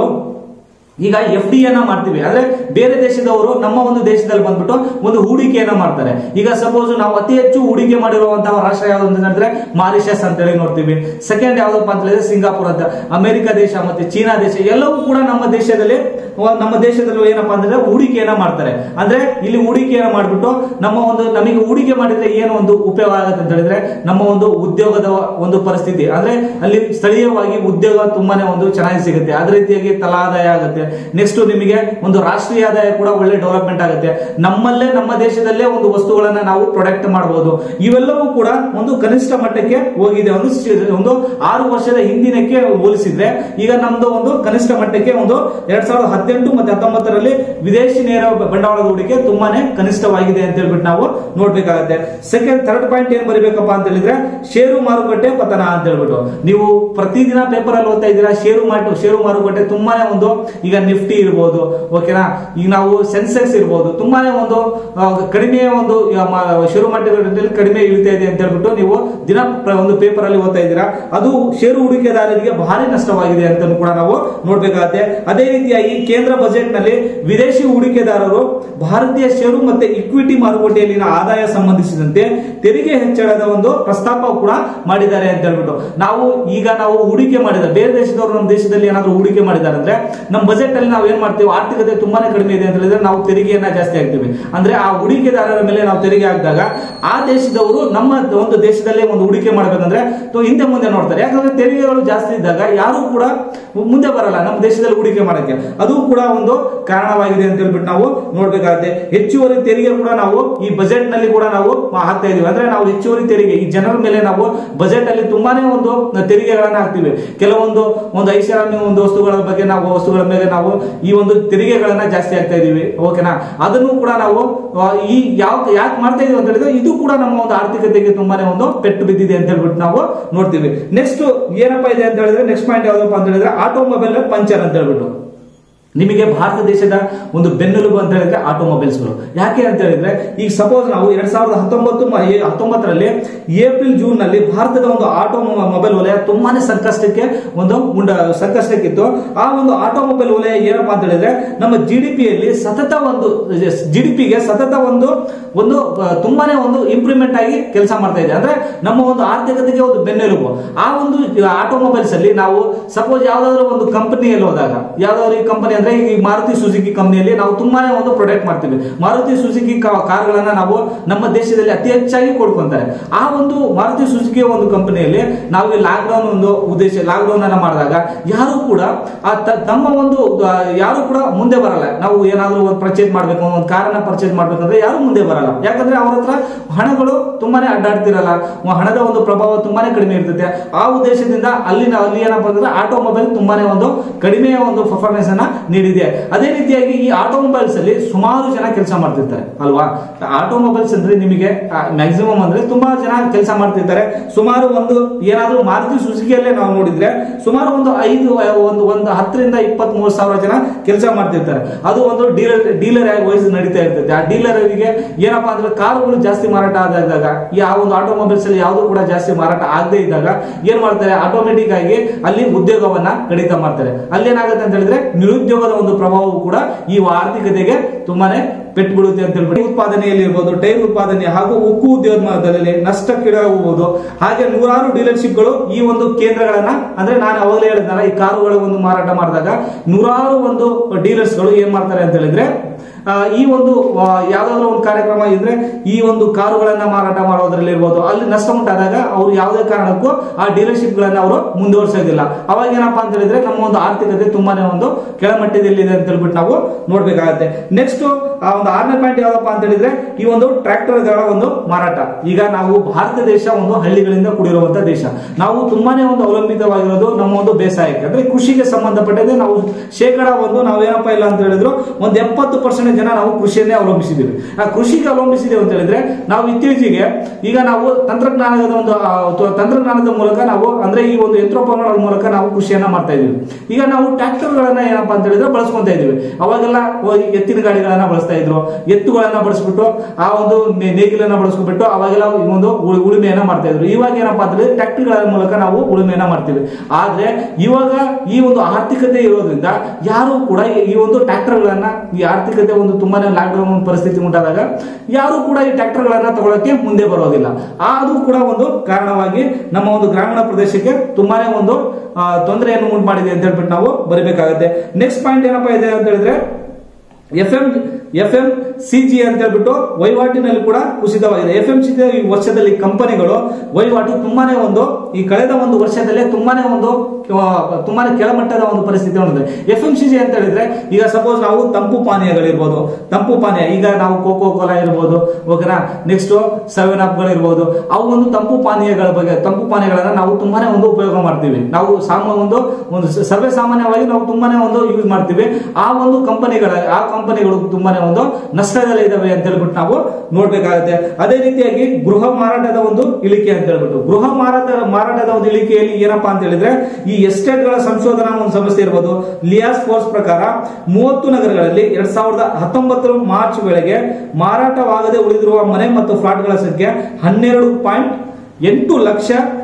A: ಈಗ ಎಫ್ ಡಿ ಅನ್ನ ಮಾಡ್ತೀವಿ ಆದ್ರೆ ಬೇರೆ ದೇಶದವರು ನಮ್ಮ ಒಂದು ದೇಶದಲ್ಲಿ ಬಂದ್ಬಿಟ್ಟು ಒಂದು ಹೂಡಿಕೆಯನ್ನ ಮಾಡ್ತಾರೆ ಈಗ ಸಪೋಸ್ ನಾವು ಅತಿ ಹೆಚ್ಚು ಹೂಡಿಕೆ ಮಾಡಿರುವಂತಹ ರಾಷ್ಟ್ರ ಯಾವ್ದು ಅಂತ ಹೇಳಿದ್ರೆ ಮಾರಿಷಸ್ ಅಂತ ಹೇಳಿ ನೋಡ್ತೀವಿ ಸೆಕೆಂಡ್ ಯಾವ್ದಪ್ಪ ಅಂತ ಹೇಳಿದ್ರೆ ಸಿಂಗಾಪುರ್ ಅಂತ ಅಮೆರಿಕ ದೇಶ ಮತ್ತೆ ಚೀನಾ ದೇಶ ಎಲ್ಲವೂ ಕೂಡ ನಮ್ಮ ದೇಶದಲ್ಲಿ ವ- ನಮ್ಮ ದೇಶದಲ್ಲಿ ಏನಪ್ಪಾ ಅಂದ್ರೆ ಹೂಡಿಕೆಯನ್ನ ಮಾಡ್ತಾರೆ ಅಂದ್ರೆ ಇಲ್ಲಿ ಹೂಡಿಕೆಯನ್ನ ಮಾಡ್ಬಿಟ್ಟು ನಮ್ಮ ಒಂದು ನಮಗೆ ಹೂಡಿಕೆ ಮಾಡಿದ್ರೆ ಏನು ಒಂದು ಉಪಯೋಗ ಆಗುತ್ತೆ ಅಂತ ಹೇಳಿದ್ರೆ ನಮ್ಮ ಒಂದು ಉದ್ಯೋಗದ ಒಂದು ಪರಿಸ್ಥಿತಿ ಅಂದ್ರೆ ಅಲ್ಲಿ ಸ್ಥಳೀಯವಾಗಿ ಉದ್ಯೋಗ ತುಂಬಾನೇ ಒಂದು ಚೆನ್ನಾಗಿ ಸಿಗುತ್ತೆ ಅದೇ ರೀತಿಯಾಗಿ ತಲಾದಾಯ ಆಗುತ್ತೆ ನೆಕ್ಸ್ಟ್ ನಿಮಗೆ ಒಂದು ರಾಷ್ಟ್ರೀಯ ಆದಾಯ ಕೂಡ ಒಳ್ಳೆ ಡೆವಲಪ್ಮೆಂಟ್ ಆಗುತ್ತೆ ನಮ್ಮಲ್ಲೇ ನಮ್ಮ ದೇಶದಲ್ಲೇ ಒಂದು ವಸ್ತುಗಳನ್ನ ನಾವು ಪ್ರೊಡಕ್ಟ್ ಮಾಡಬಹುದು ಇವೆಲ್ಲವೂ ಕೂಡ ಒಂದು ಕನಿಷ್ಠ ಮಟ್ಟಕ್ಕೆ ಹೋಗಿದೆ ಒಂದು ಸಿ- ಒಂದು ಆರು ವರ್ಷದ ಹಿಂದಿನಕ್ಕೆ ಹೋಲಿಸಿದ್ರೆ ಈಗ ನಮ್ದು ಒಂದು ಕನಿಷ್ಠ ಮಟ್ಟಕ್ಕೆ ಒಂದು ಎರಡ್ ಸಾವಿರದ ಹದಿನೆಂಟು ಮತ್ತೆ ಹತ್ತೊಂಬತ್ತರಲ್ಲಿ ವಿದೇಶಿ ನೇರ ಬಂಡವಾಳದ ಹೂಡಿಕೆ ತುಂಬಾನೇ ಕನಿಷ್ಠವಾಗಿದೆ ಅಂತ ಹೇಳ್ಬಿಟ್ಟು ನಾವು ನೋಡ್ಬೇಕಾಗತ್ತೆ ಸೆಕೆಂಡ್ ಥರ್ಡ್ ಪಾಯಿಂಟ್ ಏನ್ ಬರಿಬೇಕಪ್ಪ ಅಂತ ಹೇಳಿದ್ರೆ ಷೇರು ಮಾರುಕಟ್ಟೆ ಪತನ ಅಂತ ಹೇಳ್ಬಿಟ್ಟು ನೀವು ಪ್ರತಿದಿನ ಪೇಪರ್ ಅಲ್ಲಿ ಓದ್ತಾ ಇದ್ದೀರಾ ಷೇರು ಮಾರು ಷೇರು ಮಾರುಕಟ್ಟೆ ತುಂಬಾನೇ ಒಂದು ಈಗ ನಿಫ್ಟಿ ಇರ್ಬೋದು ಓಕೆನಾ ಈಗ ನಾವು ಸೆನ್ಸೆಕ್ಸ್ ಇರ್ಬೋದು ತುಂಬಾನೇ ಒಂದು ಆ, ಕಡಿಮೆ ಒಂದು ಆ, ಮ- ಷೇರು ಮಾರುಕಟ್ಟೆಯಲ್ಲಿ ಕಡಿಮೆ ಇಳಿತಾ ಇದೆ ಅಂತ ಹೇಳ್ಬಿಟ್ಟು ನೀವು ದಿನ ಪ್ರ- ಒಂದು ಪೇಪರ್ ಅಲ್ಲಿ ಓದ್ತಾ ಇದ್ದೀರಾ ಅದು ಷೇರು ಹೂಡಿಕೆದಾರರಿಗೆ ಭಾರಿ ನಷ್ಟವಾಗಿದೆ ಅಂತ ಕೂಡ ನಾವು ನೋಡ್ಬೇಕಾಗತ್ತೆ ಅದೇ ರೀತಿಯಾಗಿ ಕೇಂದ್ರ ಬಜೆಟ್ ನಲ್ಲಿ ವಿದೇಶಿ ಹೂಡಿಕೆದಾರರು ಭಾರತೀಯ ಷೇರು ಮತ್ತೆ ಇಕ್ವಿಟಿ ಮಾರುಕಟ್ಟೆಯಲ್ಲಿನ ಆದಾಯ ಸಂಬಂಧಿಸಿದಂತೆ ತೆರಿಗೆ ಹೆಚ್ಚಳದ ಒಂದು ಪ್ರಸ್ತಾಪ ಕೂಡ ಮಾಡಿದ್ದಾರೆ ಅಂತ ಹೇಳ್ಬಿಟ್ಟು ನಾವು ಈಗ ನಾವು ಹೂಡಿಕೆ ಮಾಡಿದ ಬೇರೆ ದೇಶದವರು ನಮ್ಮ ದೇಶದಲ್ಲಿ ಏನಾದ್ರು ಹೂಡಿಕೆ ಮಾಡಿದ್ದಾರೆ ಅಂದ್ರೆ ನಮ್ಮ ಬಜೆಟ್ ಅಲ್ಲಿ ನಾವು ಏನ್ ಮಾಡ್ತೀವಿ ಆರ್ಥಿಕತೆ ತುಂಬಾನೇ ಕಡಿಮೆ ಕಡಿಮೆ ಇದೆ ಅಂತ ಹೇಳಿದ್ರೆ ನಾವು ತೆರಿಗೆಯನ್ನ ಜಾಸ್ತಿ ಹಾಕ್ತೀವಿ ಅಂದ್ರೆ ಆ ಹೂಡಿಕೆದಾರರ ಮೇಲೆ ನಾವು ತೆರಿಗೆ ಹಾಕಿದಾಗ ಆ ದೇಶದವರು ನಮ್ಮ ಒಂದು ದೇಶದಲ್ಲೇ ಒಂದು ಹೂಡಿಕೆ ಮಾಡ್ಬೇಕಂದ್ರೆ ತು- ಹಿಂದೆ ಮುಂದೆ ನೋಡ್ತಾರೆ ಯಾಕಂದ್ರೆ ತೆರಿಗೆಗಳು ಜಾಸ್ತಿ ಇದ್ದಾಗ ಯಾರು ಕೂಡ ಮುಂದೆ ಬರಲ್ಲ ನಮ್ಮ ದೇಶದಲ್ಲಿ ಹೂಡಿಕೆ ಮಾಡಕ್ಕೆ ಅದು ಕೂಡ ಒಂದು ಕಾರಣವಾಗಿದೆ ಅಂತ ಹೇಳ್ಬಿಟ್ಟು ನಾವು ನೋಡ್ಬೇಕಾಗುತ್ತೆ ಹೆಚ್ಚುವರಿ ತೆರಿಗೆ ಕೂಡ ನಾವು ಈ ಬಜೆಟ್ ನಲ್ಲಿ ಕೂಡ ನಾವು ಹಾಕ್ತಾ ಇದೀವಿ ಅಂದ್ರೆ ನಾವು ಹೆಚ್ಚುವರಿ ತೆರಿಗೆ ಈ ಜನರ ಮೇಲೆ ನಾವು ಬಜೆಟ್ ಅಲ್ಲಿ ತುಂಬಾನೇ ಒಂದು ತೆರಿಗೆಗಳನ್ನ ಹಾಕ್ತಿವಿ ಕೆಲವೊಂದು ಒಂದು ಐಷಾರಾಮಿ ಒಂದು ವಸ್ತುಗಳ ಬಗ್ಗೆ ನಾವು ವಸ್ತುಗಳ ಮೇಲೆ ನಾವು ಈ ಒಂದು ತೆರಿಗೆಗಳನ್ನ ಜಾಸ್ತಿ ಹಾಕ್ತಾ ಇದೀವಿ ಓಕೆನಾ ಅದನ್ನು ಕೂಡ ನಾವು ಆ, ಈ ಯಾವ ಯಾಕೆ ಮಾಡ್ತಾ ಇದೀವಿ ಅಂತ ಹೇಳಿದ್ರೆ ಇದು ಕೂಡ ನಮ್ಮ ಒಂದು ಆರ್ಥಿಕತೆಗೆ ತುಂಬಾನೇ ಒಂದು ಪೆಟ್ಟು ಬಿದ್ದಿದೆ ಅಂತ ಹೇಳ್ಬಿಟ್ಟು ನಾವು ನೋಡ್ತೀವಿ ನೆಕ್ಸ್ಟ್ ಏನಪ್ಪಾ ಇದೆ ಅಂತ ಹೇಳಿದ್ರೆ ನೆಕ್ಸ್ಟ್ ಪಾಯಿಂಟ್ ಯಾವ್ದಪ್ಪ ಅಂತ ಹೇಳಿದ್ರೆ ಆಟೋಮೊಬೈಲ್ ಪಂಚರ್ ಅಂತ ಹೇಳ್ಬಿಟ್ಟು ನಿಮಗೆ ಭಾರತ ದೇಶದ ಒಂದು ಬೆನ್ನೆಲುಬು ಅಂತ ಹೇಳಿದ್ರೆ ಆಟೋಮೊಬೈಲ್ಸ್ಗಳು ಯಾಕೆ ಅಂತ ಹೇಳಿದ್ರೆ ಈಗ ಸಪೋಸ್ ನಾವು ಎರಡ್ ಸಾವಿರದ ಹತ್ತೊಂಬತ್ತು ಮ- ಏ- ಹತ್ತೊಂಬತ್ತರಲ್ಲಿ ಏಪ್ರಿಲ್ ಜೂನ್ ನಲ್ಲಿ ಭಾರತದ ಒಂದು ಆಟೋ ಮೊಬೈಲ್ ವಲಯ ತುಂಬಾನೇ ಸಂಕಷ್ಟಕ್ಕೆ ಒಂದು ಮುಂಡ ಸಂಕಷ್ಟಕ್ಕಿತ್ತು ಆ ಒಂದು ಆಟೋಮೊಬೈಲ್ ವಲಯ ಏನಪ್ಪಾ ಅಂತ ಹೇಳಿದ್ರೆ ನಮ್ಮ ಜಿ ಡಿ ಪಿಯಲ್ಲಿ ಸತತ ಒಂದು ಜಿ ಡಿ ಪಿಗೆ ಸತತ ಒಂದು ಒಂದು ಆ, ತುಂಬಾನೇ ಒಂದು ಇಂಪ್ರೂವ್ಮೆಂಟ್ ಆಗಿ ಕೆಲಸ ಮಾಡ್ತಾ ಇದೆ ಅಂದ್ರೆ ನಮ್ಮ ಒಂದು ಆರ್ಥಿಕತೆಗೆ ಒಂದು ಬೆನ್ನೆಲುಬು ಆ ಒಂದು ಆಟೋಮೊಬೈಲ್ಸ್ ಅಲ್ಲಿ ನಾವು ಸಪೋಸ್ ಯಾವ್ದಾದ್ರು ಒಂದು ಕಂಪನಿಯಲ್ಲಿ ಹೋದಾಗ ಯಾವ್ದಾದ್ರು ಈ ಕಂಪನಿ ಅಂದ್ರೆ ಈ ಮಾರುತಿ ಸುಜುಕಿ ಕಂಪನಿಯಲ್ಲಿ ನಾವು ತುಂಬಾನೇ ಒಂದು ಪ್ರೊಡಕ್ಟ್ ಮಾಡ್ತೀವಿ ಮಾರುತಿ ಸುಜುಕಿ ಕಾರ್ಗಳನ್ನ ನಾವು ನಮ್ಮ ದೇಶದಲ್ಲಿ ಅತಿ ಹೆಚ್ಚಾಗಿ ಕೊಡ್ಕೊಂತಾರೆ ಆ ಒಂದು ಮಾರುತಿ ಸುಜುಕಿ ಒಂದು ಕಂಪನಿಯಲ್ಲಿ ನಾವು ಈ ಲಾಕ್ ಡೌನ್ ಒಂದು ಉದ್ದೇಶ ಲಾಕ್ ಡೌನ್ ಅನ್ನ ಮಾಡಿದಾಗ ಯಾರು ಕೂಡ ಆ ತ- ತಮ್ಮ ಒಂದು ಆ, ಯಾರು ಕೂಡ ಮುಂದೆ ಬರಲ್ಲ ನಾವು ಏನಾದ್ರೂ ಒಂದು ಪರ್ಚೇಸ್ ಮಾಡ್ಬೇಕು ಒಂದು ಕಾರನ್ನ ಪರ್ಚೇಸ್ ಮಾಡ್ಬೇಕಂದ್ರೆ ಯಾರು ಮುಂದೆ ಬರಲ್ಲ ಯಾಕಂದ್ರೆ ಅವ್ರ ಹತ್ರ ಹಣಗಳು ತುಂಬಾನೇ ಅಡ್ಡಾಡ್ತಿರಲ್ಲ ವ- ಹಣದ ಒಂದು ಪ್ರಭಾವ ತುಂಬಾನೇ ಕಡಿಮೆ ಇರ್ತೈತೆ ಆ ಉದ್ದೇಶದಿಂದ ಅಲ್ಲಿನ ಅಲ್ಲಿ ಏನಪ್ಪಾ ಅಂದ್ರೆ ಆಟೋಮೊಬೈಲ್ ತುಂಬಾನೇ ಒಂದು ಕಡಿಮೆಯ ಒಂದು ಪರ್ಫಾರ್ಮೆನ್ಸ್ ಅನ್ನ ನೀಡಿದೆ ಅದೇ ರೀತಿಯಾಗಿ ಈ ಆಟೋಮೊಬೈಲ್ಸ್ ಅಲ್ಲಿ ಸುಮಾರು ಜನ ಕೆಲಸ ಮಾಡ್ತಿರ್ತಾರೆ ಅಲ್ವಾ ಆಟೋಮೊಬೈಲ್ಸ್ ಅಂದ್ರೆ ನಿಮಗೆ ಮ್ಯಾಕ್ಸಿಮಮ್ ಅಂದ್ರೆ ತುಂಬಾ ಜನ ಕೆಲಸ ಮಾಡ್ತಿರ್ತಾರೆ ಸುಮಾರು ಒಂದು ಏನಾದ್ರೂ ಮಾರುತಿ ಸುಜುಕಿಯಲ್ಲೇ ನಾವು ನೋಡಿದ್ರೆ ಸುಮಾರು ಒಂದು ಐದು ಒಂದು ಒಂದು ಹತ್ತರಿಂದ ಇಪ್ಪತ್ತ್ ಮೂರು ಸಾವಿರ ಜನ ಕೆಲಸ ಮಾಡ್ತಿರ್ತಾರೆ ಅದು ಒಂದು ಡೀಲರ್ ಡೀಲರ್ ಆಗಿ ವಯಸ್ಸು ನಡೀತಾ ಇರ್ತೈತೆ ಆ ಡೀಲರ್ ಅವರಿಗೆ ಏನಪ್ಪಾ ಅಂದ್ರೆ ಕಾರುಗಳು ಜಾಸ್ತಿ ಮಾರಾಟ ಆದಾಗ ಈ ಆ ಒಂದು ಆಟೋಮೊಬೈಲ್ಸ್ ಅಲ್ಲಿ ಯಾವುದು ಕೂಡ ಜಾಸ್ತಿ ಮಾರಾಟ ಆಗದೆ ಇದ್ದಾಗ ಏನ್ ಮಾಡ್ತಾರೆ ಆಟೋಮೆಟಿಕ್ ಆಗಿ ಅಲ್ಲಿ ಉದ್ಯೋಗವನ್ನ ಕಡಿತ ಮಾಡ್ತಾರೆ ಅಲ್ಲಿ ಏನಾಗುತ್ತೆ ಅಂತ ಹೇಳಿದ್ರೆ ನಿರುದ್ಯೋಗದ ಒಂದು ಪ್ರಭಾವವು ಕೂಡ ಈ ಆರ್ಥಿಕತೆಗೆ ತುಂಬಾನೇ ಪೆಟ್ಟು ಬೀಳುತ್ತೆ ಅಂತ ಹೇಳ್ಬಿಟ್ಟು ಉತ್ಪಾದನೆಯಲ್ಲಿ ಇರ್ಬೋದು ಟೈರ್ ಉತ್ಪಾದನೆ ಹಾಗೂ ಉಕ್ಕು ಉದ್ಯೋಗದಲ್ಲಿ ನಷ್ಟಕ್ಕೀಡಾಗಬಹುದು ಹಾಗೆ ನೂರಾರು ಡೀಲರ್ಶಿಪ್ಗಳು ಈ ಒಂದು ಕೇಂದ್ರಗಳನ್ನ ಅಂದ್ರೆ ನಾನು ಅವಾಗಲೇ ಹೇಳಿದ್ನಲ್ಲ ಈ ಕಾರುಗಳ ಒಂದು ಮಾರಾಟ ಮಾಡಿದಾಗ ನೂರಾರು ಒಂದು ಡೀಲರ್ಸ್ಗಳು ಏನ್ ಮಾಡ್ತಾರೆ ಅಂತ ಹೇಳಿದ್ರೆ ಆ, ಈ ಒಂದು ಆ, ಯಾವ್ದಾದ್ರು ಒಂದು ಕಾರ್ಯಕ್ರಮ ಇದ್ರೆ ಈ ಒಂದು ಕಾರುಗಳನ್ನ ಮಾರಾಟ ಮಾಡೋದ್ರಲ್ಲಿ ಇರ್ಬೋದು ಅಲ್ಲಿ ನಷ್ಟ ಉಂಟಾದಾಗ ಅವ್ರು ಯಾವುದೇ ಕಾರಣಕ್ಕೂ ಆ ಡೀಲರ್ಶಿಪ್ ಗಳನ್ನ ಅವರು ಮುಂದುವರಿಸೋದಿಲ್ಲ ಅವಾಗ ಏನಪ್ಪಾ ಅಂತ ಹೇಳಿದ್ರೆ ನಮ್ಮ ಒಂದು ಆರ್ಥಿಕತೆ ತುಂಬಾನೇ ಒಂದು ಕೆಳಮಟ್ಟದಲ್ಲಿದೆ ಅಂತ ಹೇಳ್ಬಿಟ್ಟು ನಾವು ನೋಡ್ಬೇಕಾಗತ್ತೆ ನೆಕ್ಸ್ಟ್ ಆ ಒಂದು ಆರನೇ ಪಾಯಿಂಟ್ ಯಾವ್ದಪ್ಪ ಅಂತ ಹೇಳಿದ್ರೆ ಈ ಒಂದು ಟ್ರ್ಯಾಕ್ಟರ್ಗಳ ಒಂದು ಮಾರಾಟ ಈಗ ನಾವು ಭಾರತ ದೇಶ ಒಂದು ಹಳ್ಳಿಗಳಿಂದ ಕೂಡಿರುವಂತ ದೇಶ ನಾವು ತುಂಬಾನೇ ಒಂದು ಅವಲಂಬಿತವಾಗಿರೋದು ನಮ್ಮ ಒಂದು ಬೇಸಾಯಕ್ಕೆ ಅಂದ್ರೆ ಕೃಷಿಗೆ ಸಂಬಂಧಪಟ್ಟಂತೆ ನಾವು ಶೇಕಡ ಒಂದು ನಾವೇನಪ್ಪ ಇಲ್ಲ ಅಂತ ಹೇಳಿದ್ರು ಒಂದು ಎಪ್ಪತ್ತು ಪರ್ಸೆಂಟ್ ಜನ ನಾವು ಕೃಷಿಯನ್ನೇ ಅವಲಂಬಿಸಿದ್ದೀವಿ ಆ ಕೃಷಿಗೆ ಅವಲಂಬಿಸಿದ್ದೇವೆ ಅಂತ ಹೇಳಿದ್ರೆ ನಾವು ಇತ್ತೀಚೆಗೆ ಈಗ ನಾವು ತಂತ್ರಜ್ಞಾನದ ಒಂದು ಆ, ತ- ತಂತ್ರಜ್ಞಾನದ ಮೂಲಕ ನಾವು ಅಂದ್ರೆ ಈ ಒಂದು ಯಂತ್ರೋಪಕರಣಗಳ ಮೂಲಕ ನಾವು ಕೃಷಿಯನ್ನ ಮಾಡ್ತಾ ಇದೀವಿ ಈಗ ನಾವು ಟ್ರ್ಯಾಕ್ಟರ್ ಗಳನ್ನ ಏನಪ್ಪಾ ಅಂತ ಹೇಳಿದ್ರೆ ಬಳಸ್ಕೊಂತ ಇದೀವಿ ಅವಾಗೆಲ್ಲ ಓ, ಈ ಎತ್ತಿನ ಗಾಡಿಗಳನ್ನ ಬಳಸ್ತಾ ಇದ್ರು ಎತ್ತುಗಳನ್ನ ಬಳಸ್ಬಿಟ್ಟು ಆ ಒಂದು ನೆ- ನೇಗಿಲನ್ನ ಬಳಸ್ಬಿಟ್ಟು ಅವಾಗೆಲ್ಲ ಈ ಒಂದು ಉಳು- ಉಳುಮೆಯನ್ನ ಮಾಡ್ತಾ ಇದ್ರು ಇವಾಗ ಏನಪ್ಪಾ ಅಂತ ಹೇಳಿದ್ರೆ ಟ್ರ್ಯಾಕ್ಟರ್ ಗಳ ಮೂಲಕ ನಾವು ಉಳುಮೆಯನ್ನ ಮಾಡ್ತೀವಿ ಆದ್ರೆ ಇವಾಗ ಈ ಒಂದು ಆರ್ಥಿಕತೆ ಇರೋದ್ರಿಂದ ಯಾರು ಕೂಡ ಈ- ಈ ಒಂದು ಟ್ರ್ಯಾಕ್ಟರ್ ಗಳನ್ನ ಈ ಆರ್ಥಿಕತೆ ಒಂದು ತುಂಬಾನೇ ಲಾಕ್ಡೌನ್ ಪರಿಸ್ಥಿತಿ ಉಂಟಾದಾಗ ಯಾರು ಕೂಡ ಈ ಟ್ರ್ಯಾಕ್ಟರ್ ಗಳನ್ನ ತಗೊಳಕ್ಕೆ ಮುಂದೆ ಬರೋದಿಲ್ಲ ಆ ಅದು ಕೂಡ ಒಂದು ಕಾರಣವಾಗಿ ನಮ್ಮ ಒಂದು ಗ್ರಾಮೀಣ ಪ್ರದೇಶಕ್ಕೆ ತುಂಬಾನೇ ಒಂದು ಆ, ತೊಂದರೆಯನ್ನು ಉಂಟು ಮಾಡಿದೆ ಅಂತ ಹೇಳ್ಬಿಟ್ಟು ನಾವು ಬರಬೇಕಾಗುತ್ತೆ ನೆಕ್ಸ್ಟ್ ಪಾಯಿಂಟ್ ಏನಪ್ಪಾ ಇದೆ ಅಂತ ಹೇಳಿದ್ರೆ F M F M C G ಅಂತ ಹೇಳ್ಬಿಟ್ಟು ವಹಿವಾಟಿನಲ್ಲಿ ಕೂಡ ಕುಸಿತವಾಗಿದೆ ಎಫ್ ಎಂ ಸಿ ಈ ವರ್ಷದಲ್ಲಿ ಕಂಪನಿಗಳು ವಹಿವಾಟು ತುಂಬಾನೇ ಒಂದು ಈ ಕಳೆದ ಒಂದು ವರ್ಷದಲ್ಲೇ ತುಂಬಾನೇ ಒಂದು ಆ, ತುಂಬಾನೇ ಕೆಳಮಟ್ಟದ ಒಂದು ಪರಿಸ್ಥಿತಿ ಹೊಂದಿದೆ ಎಫ್ ಎಂ ಸಿ ಜಿ ಅಂತ ಹೇಳಿದ್ರೆ ಈಗ ಸಪೋಸ್ ನಾವು ತಂಪು ಪಾನೀಯಗಳಿರ್ಬೋದು ತಂಪು ಪಾನೀಯ ಈಗ ನಾವು ಕೋಕೋ ಕೋಲಾ ಇರ್ಬೋದು ಓಕೆನಾ ನೆಕ್ಸ್ಟ್ ಸೆವೆನ್ ಅಪ್ ಗಳಿರ್ಬೋದು ಅವು ಒಂದು ತಂಪು ಪಾನೀಯಗಳ ಬಗ್ಗೆ ತಂಪು ಪಾನೀಯಗಳನ್ನ ನಾವು ತುಂಬಾನೇ ಒಂದು ಉಪಯೋಗ ಮಾಡ್ತೀವಿ ನಾವು ಸಾಮ ಒಂದು ಒಂದು ಸ- ಸರ್ವೇ ಸಾಮಾನ್ಯವಾಗಿ ನಾವು ತುಂಬಾನೇ ಒಂದು ಯೂಸ್ ಮಾಡ್ತೀವಿ ಆ ಒಂದು ಕಂಪನಿಗಳ ಆ ಕಂಪನಿಗಳು ತುಂಬಾನೇ ಒಂದು ನಷ್ಟದಲ್ಲಿ ಇದಾವೆ ಅಂತ ಹೇಳ್ಬಿಟ್ಟು ನಾವು ನೋಡ್ಬೇಕಾಗುತ್ತೆ ಅದೇ ರೀತಿಯಾಗಿ ಗೃಹ ಮಾರಾಟದ ಒಂದು ಇಳಿಕೆ ಅಂತ ಹೇಳ್ಬಿಟ್ಟು ಗೃಹ ಮಾರಾಟ ಮಾರಾಟದ ಒಂದು ಇಳಿಕೆಯಲ್ಲಿ ಏನಪ್ಪಾ ಅಂತ ಹೇಳಿದ್ರೆ ಈ ಎಸ್ಟೇಟ್ ಗಳ ಸಂಶೋಧನಾ ಒಂದು ಸಂಸ್ಥೆ ಇರ್ಬೋದು ಲಿಯಾಸ್ ಫೋರ್ಸ್ ಪ್ರಕಾರ ಮೂವತ್ತು ನಗರಗಳಲ್ಲಿ ಎರಡ್ ಸಾವಿರದ ಹತ್ತೊಂಬತ್ತರ ಮಾರ್ಚ್ ವೇಳೆಗೆ ಮಾರಾಟವಾಗದೆ ಉಳಿದಿರುವ ಮನೆ ಮತ್ತು ಫ್ಲಾಟ್ಗಳ ಸಂಖ್ಯೆ ಹನ್ನೆರಡು ಪಾಯಿಂಟ್ ಎಂಟು ಲಕ್ಷ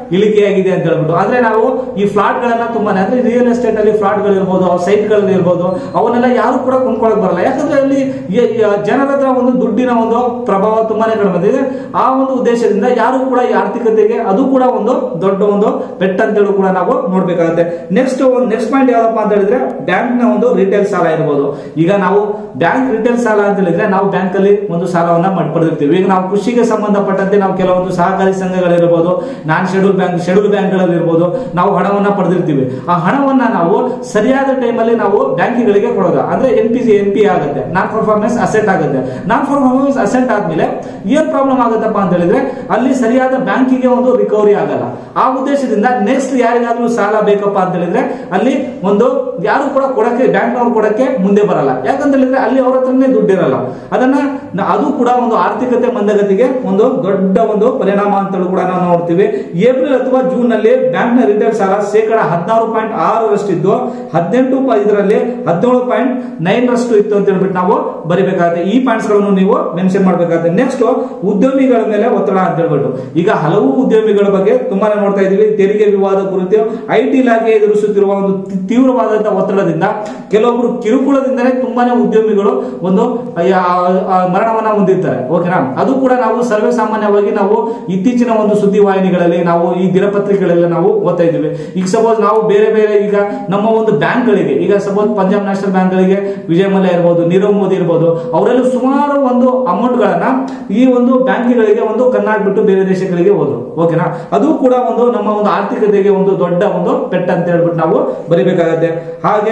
A: ಇಳಿಕೆಯಾಗಿದೆ ಅಂತ ಹೇಳ್ಬಿಟ್ಟು ಅಂದ್ರೆ ನಾವು ಈ ಫ್ಲಾಟ್ ಗಳನ್ನ ತುಂಬಾನೇ ಅಂದ್ರೆ ರಿಯಲ್ ಎಸ್ಟೇಟ್ ಅಲ್ಲಿ ಫ್ಲಾಟ್ ಗಳು ಇರ್ಬೋದು ಸೈಟ್ ಗಳಲ್ಲಿ ಇರ್ಬೋದು ಅವನ್ನೆಲ್ಲ ಯಾರು ಕೂಡ ಕೊಂಡ್ಕೊಳಕ್ ಬರಲ್ಲ ಯಾಕಂದ್ರೆ ಅಲ್ಲಿ ಯ- ಯ- ಜನರ ಹತ್ರ ಒಂದು ದುಡ್ಡಿನ ಒಂದು ಪ್ರಭಾವ ತುಂಬಾನೇ ಕಡಿಮೆ ಇದೆ ಆ ಒಂದು ಉದ್ದೇಶದಿಂದ ಯಾರು ಕೂಡ ಈ ಆರ್ಥಿಕತೆಗೆ ಅದು ಕೂಡ ಒಂದು ದೊಡ್ಡ ಒಂದು ಪೆಟ್ ಅಂತ ಹೇಳಿ ಕೂಡ ನಾವು ನೋಡ್ಬೇಕಾಗುತ್ತೆ ನೆಕ್ಸ್ಟ್ ಒಂದು ನೆಕ್ಸ್ಟ್ ಪಾಯಿಂಟ್ ಯಾವ್ದಪ್ಪ ಅಂತ ಹೇಳಿದ್ರೆ ಬ್ಯಾಂಕ್ ನ ಒಂದು ರಿಟೇಲ್ ಸಾಲ ಇರ್ಬೋದು ಈಗ ನಾವು ಬ್ಯಾಂಕ್ ರಿಟೇಲ್ ಸಾಲ ಅಂತ ಹೇಳಿದ್ರೆ ನಾವು ಬ್ಯಾಂಕ್ ಅಲ್ಲಿ ಒಂದು ಸಾಲವನ್ನ ಮಾಡಿ ಪಡೆದಿರ್ತೀವಿ ಈಗ ನಾವು ಕೃಷಿಗೆ ಸಂಬಂಧಪಟ್ಟಂತೆ ನಾವು ಕೆಲವೊಂದು ಸಹಕಾರಿ ಸಂಘಗಳಿರ್ಬೋದು ನಾನ್ ಶೆಡ್ಯೂಲ್ ಬ್ಯಾಂಕ್ ಶೆಡ್ಯೂಲ್ ಬ್ಯಾಂಕ್ಗಳಲ್ಲಿ ಇರ್ಬೋದು ನಾವು ಹಣವನ್ನ ಪಡೆದಿರ್ತೀವಿ ಆ ಹಣವನ್ನ ನಾವು ಸರಿಯಾದ ಟೈಮಲ್ಲಿ ನಾವು ಬ್ಯಾಂಕಿಗಳಿಗೆ ಕೊಡೋದು ಅಂದ್ರೆ ಎನ್ ಪಿ ಎನ್ ಪಿ ಆಗುತ್ತೆ ನಾನ್ ಪರ್ಫಾರ್ಮೆನ್ಸ್ ಅಸೆಟ್ ಆಗುತ್ತೆ ನಾನ್ ಪರ್ಫಾರ್ಮೆನ್ಸ್ ಅಸೆಟ್ ಆದ್ಮೇಲೆ ಏನ್ ಪ್ರಾಬ್ಲಮ್ ಆಗುತ್ತಪ್ಪ ಅಂತ ಹೇಳಿದ್ರೆ ಅಲ್ಲಿ ಸರಿಯಾದ ಬ್ಯಾಂಕಿಗೆ ಒಂದು ರಿಕವರಿ ಆಗಲ್ಲ ಆ ಉದ್ದೇಶದಿಂದ ನೆಕ್ಸ್ಟ್ ಯಾರಿಗಾದ್ರೂ ಸಾಲ ಬೇಕಪ್ಪ ಅಂತ ಹೇಳಿದ್ರೆ ಅಲ್ಲಿ ಒಂದು ಯಾರು ಕೂಡ ಕೊಡಕ್ಕೆ ಬ್ಯಾಂಕ್ನವ್ರು ಕೊಡಕ್ಕೆ ಮುಂದೆ ಬರಲ್ಲ ಯಾಕಂತ ಹೇಳಿದ್ರೆ ಅಲ್ಲಿ ಅವ್ರ ಹತ್ರನೇ ದುಡ್ಡಿರಲ್ಲ ಅದನ್ನ ನ- ಅದು ಕೂಡ ಒಂದು ಆರ್ಥಿಕತೆ ಮಂದಗತಿಗೆ ಒಂದು ದೊಡ್ಡ ಒಂದು ಪರಿಣಾಮ ಅಂತಲೂ ಕೂಡ ನಾವು ನೋಡ್ತೀವಿ ಏಪ್ರಿಲ್ ಅಥವಾ ಜೂನ್ ನಲ್ಲಿ ಬ್ಯಾಂಕ್ ನ ರಿಟೇಲ್ ಸಾಲ ಶೇಕಡ ಹದಿನಾರು ಪಾಯಿಂಟ್ ಆರರಷ್ಟಿದ್ದು ಹದಿನೆಂಟು ಇದರಲ್ಲಿ ಹದಿನೇಳು ಪಾಯಿಂಟ್ ನೈನ್ ರಷ್ಟು ಇತ್ತು ಅಂತ ಹೇಳ್ಬಿಟ್ಟು ನಾವು ಬರಿಬೇಕಾಗುತ್ತೆ ಈ ಪಾಯಿಂಟ್ಸ್ ಗಳನ್ನು ನೀವು ಮೆನ್ಷನ್ ಮಾಡಬೇಕಾಗುತ್ತೆ ನೆಕ್ಸ್ಟ್ ಉದ್ಯಮಿಗಳ ಮೇಲೆ ಒತ್ತಡ ಅಂತ ಹೇಳ್ಬಿಟ್ಟು ಈಗ ಹಲವು ಉದ್ಯಮಿಗಳ ಬಗ್ಗೆ ತುಂಬಾನೇ ನೋಡ್ತಾ ಇದೀವಿ ತೆರಿಗೆ ವಿವಾದ ಕುರಿತು ಐ ಟಿ ಇಲಾಖೆ ಎದುರಿಸುತ್ತಿರುವ ಒಂದು ತಿ- ತೀವ್ರವಾದಂತಹ ಒತ್ತಡದಿಂದ ಕೆಲವೊಬ್ರು ಕಿರುಕುಳದಿಂದಲೇ ತುಂಬಾನೇ ಉದ್ಯಮಿಗಳು ಒಂದು ಆ, ಆ, ಮರಣವನ್ನ ಹೊಂದಿರ್ತಾರೆ ಓಕೆನಾ ಅದು ಕೂಡ ನಾವು ಸರ್ವೇ ಸಾಮಾನ್ಯವಾಗಿ ನಾವು ಇತ್ತೀಚಿನ ಒಂದು ಸುದ್ದಿವಾಹಿನಿಗಳಲ್ಲಿ ನಾವು ಈ ದಿನಪತ್ರಿಕೆಗಳಲ್ಲಿ ನಾವು ಓದ್ತಾ ಇದ್ದೀವಿ ಈಗ ಸಪೋಸ್ ನಾವು ಬೇರೆ ಬೇರೆ ಈಗ ನಮ್ಮ ಒಂದು ಬ್ಯಾಂಕ್ಗಳಿಗೆ ಈಗ ಸಪೋಸ್ ಪಂಜಾಬ್ ನ್ಯಾಷನಲ್ ಬ್ಯಾಂಕ್ಗಳಿಗೆ ವಿಜಯ ಮಲ್ಯ ಇರ್ಬೋದು ನೀರವ್ ಮೋದಿ ಇರ್ಬೋದು ಅವರೆಲ್ಲ ಸುಮಾರು ಒಂದು ಅಮೌಂಟ್ ಗಳನ್ನ ಈ ಒಂದು ಬ್ಯಾಂಕ್ಗಳಿಗೆ ಒಂದು ಕನ್ನಾಡ್ ಬಿಟ್ಟು ಬೇರೆ ದೇಶಗಳಿಗೆ ಹೋದ್ರು ಓಕೆನಾ ಅದು ಕೂಡ ಒಂದು ನಮ್ಮ ಒಂದು ಆರ್ಥಿಕತೆಗೆ ಒಂದು ದೊಡ್ಡ ಒಂದು ಪೆಟ್ಟ ಅಂತ ಹೇಳ್ಬಿಟ್ಟು ನಾವು ಬರಿಬೇಕಾಗತ್ತೆ ಹಾಗೆ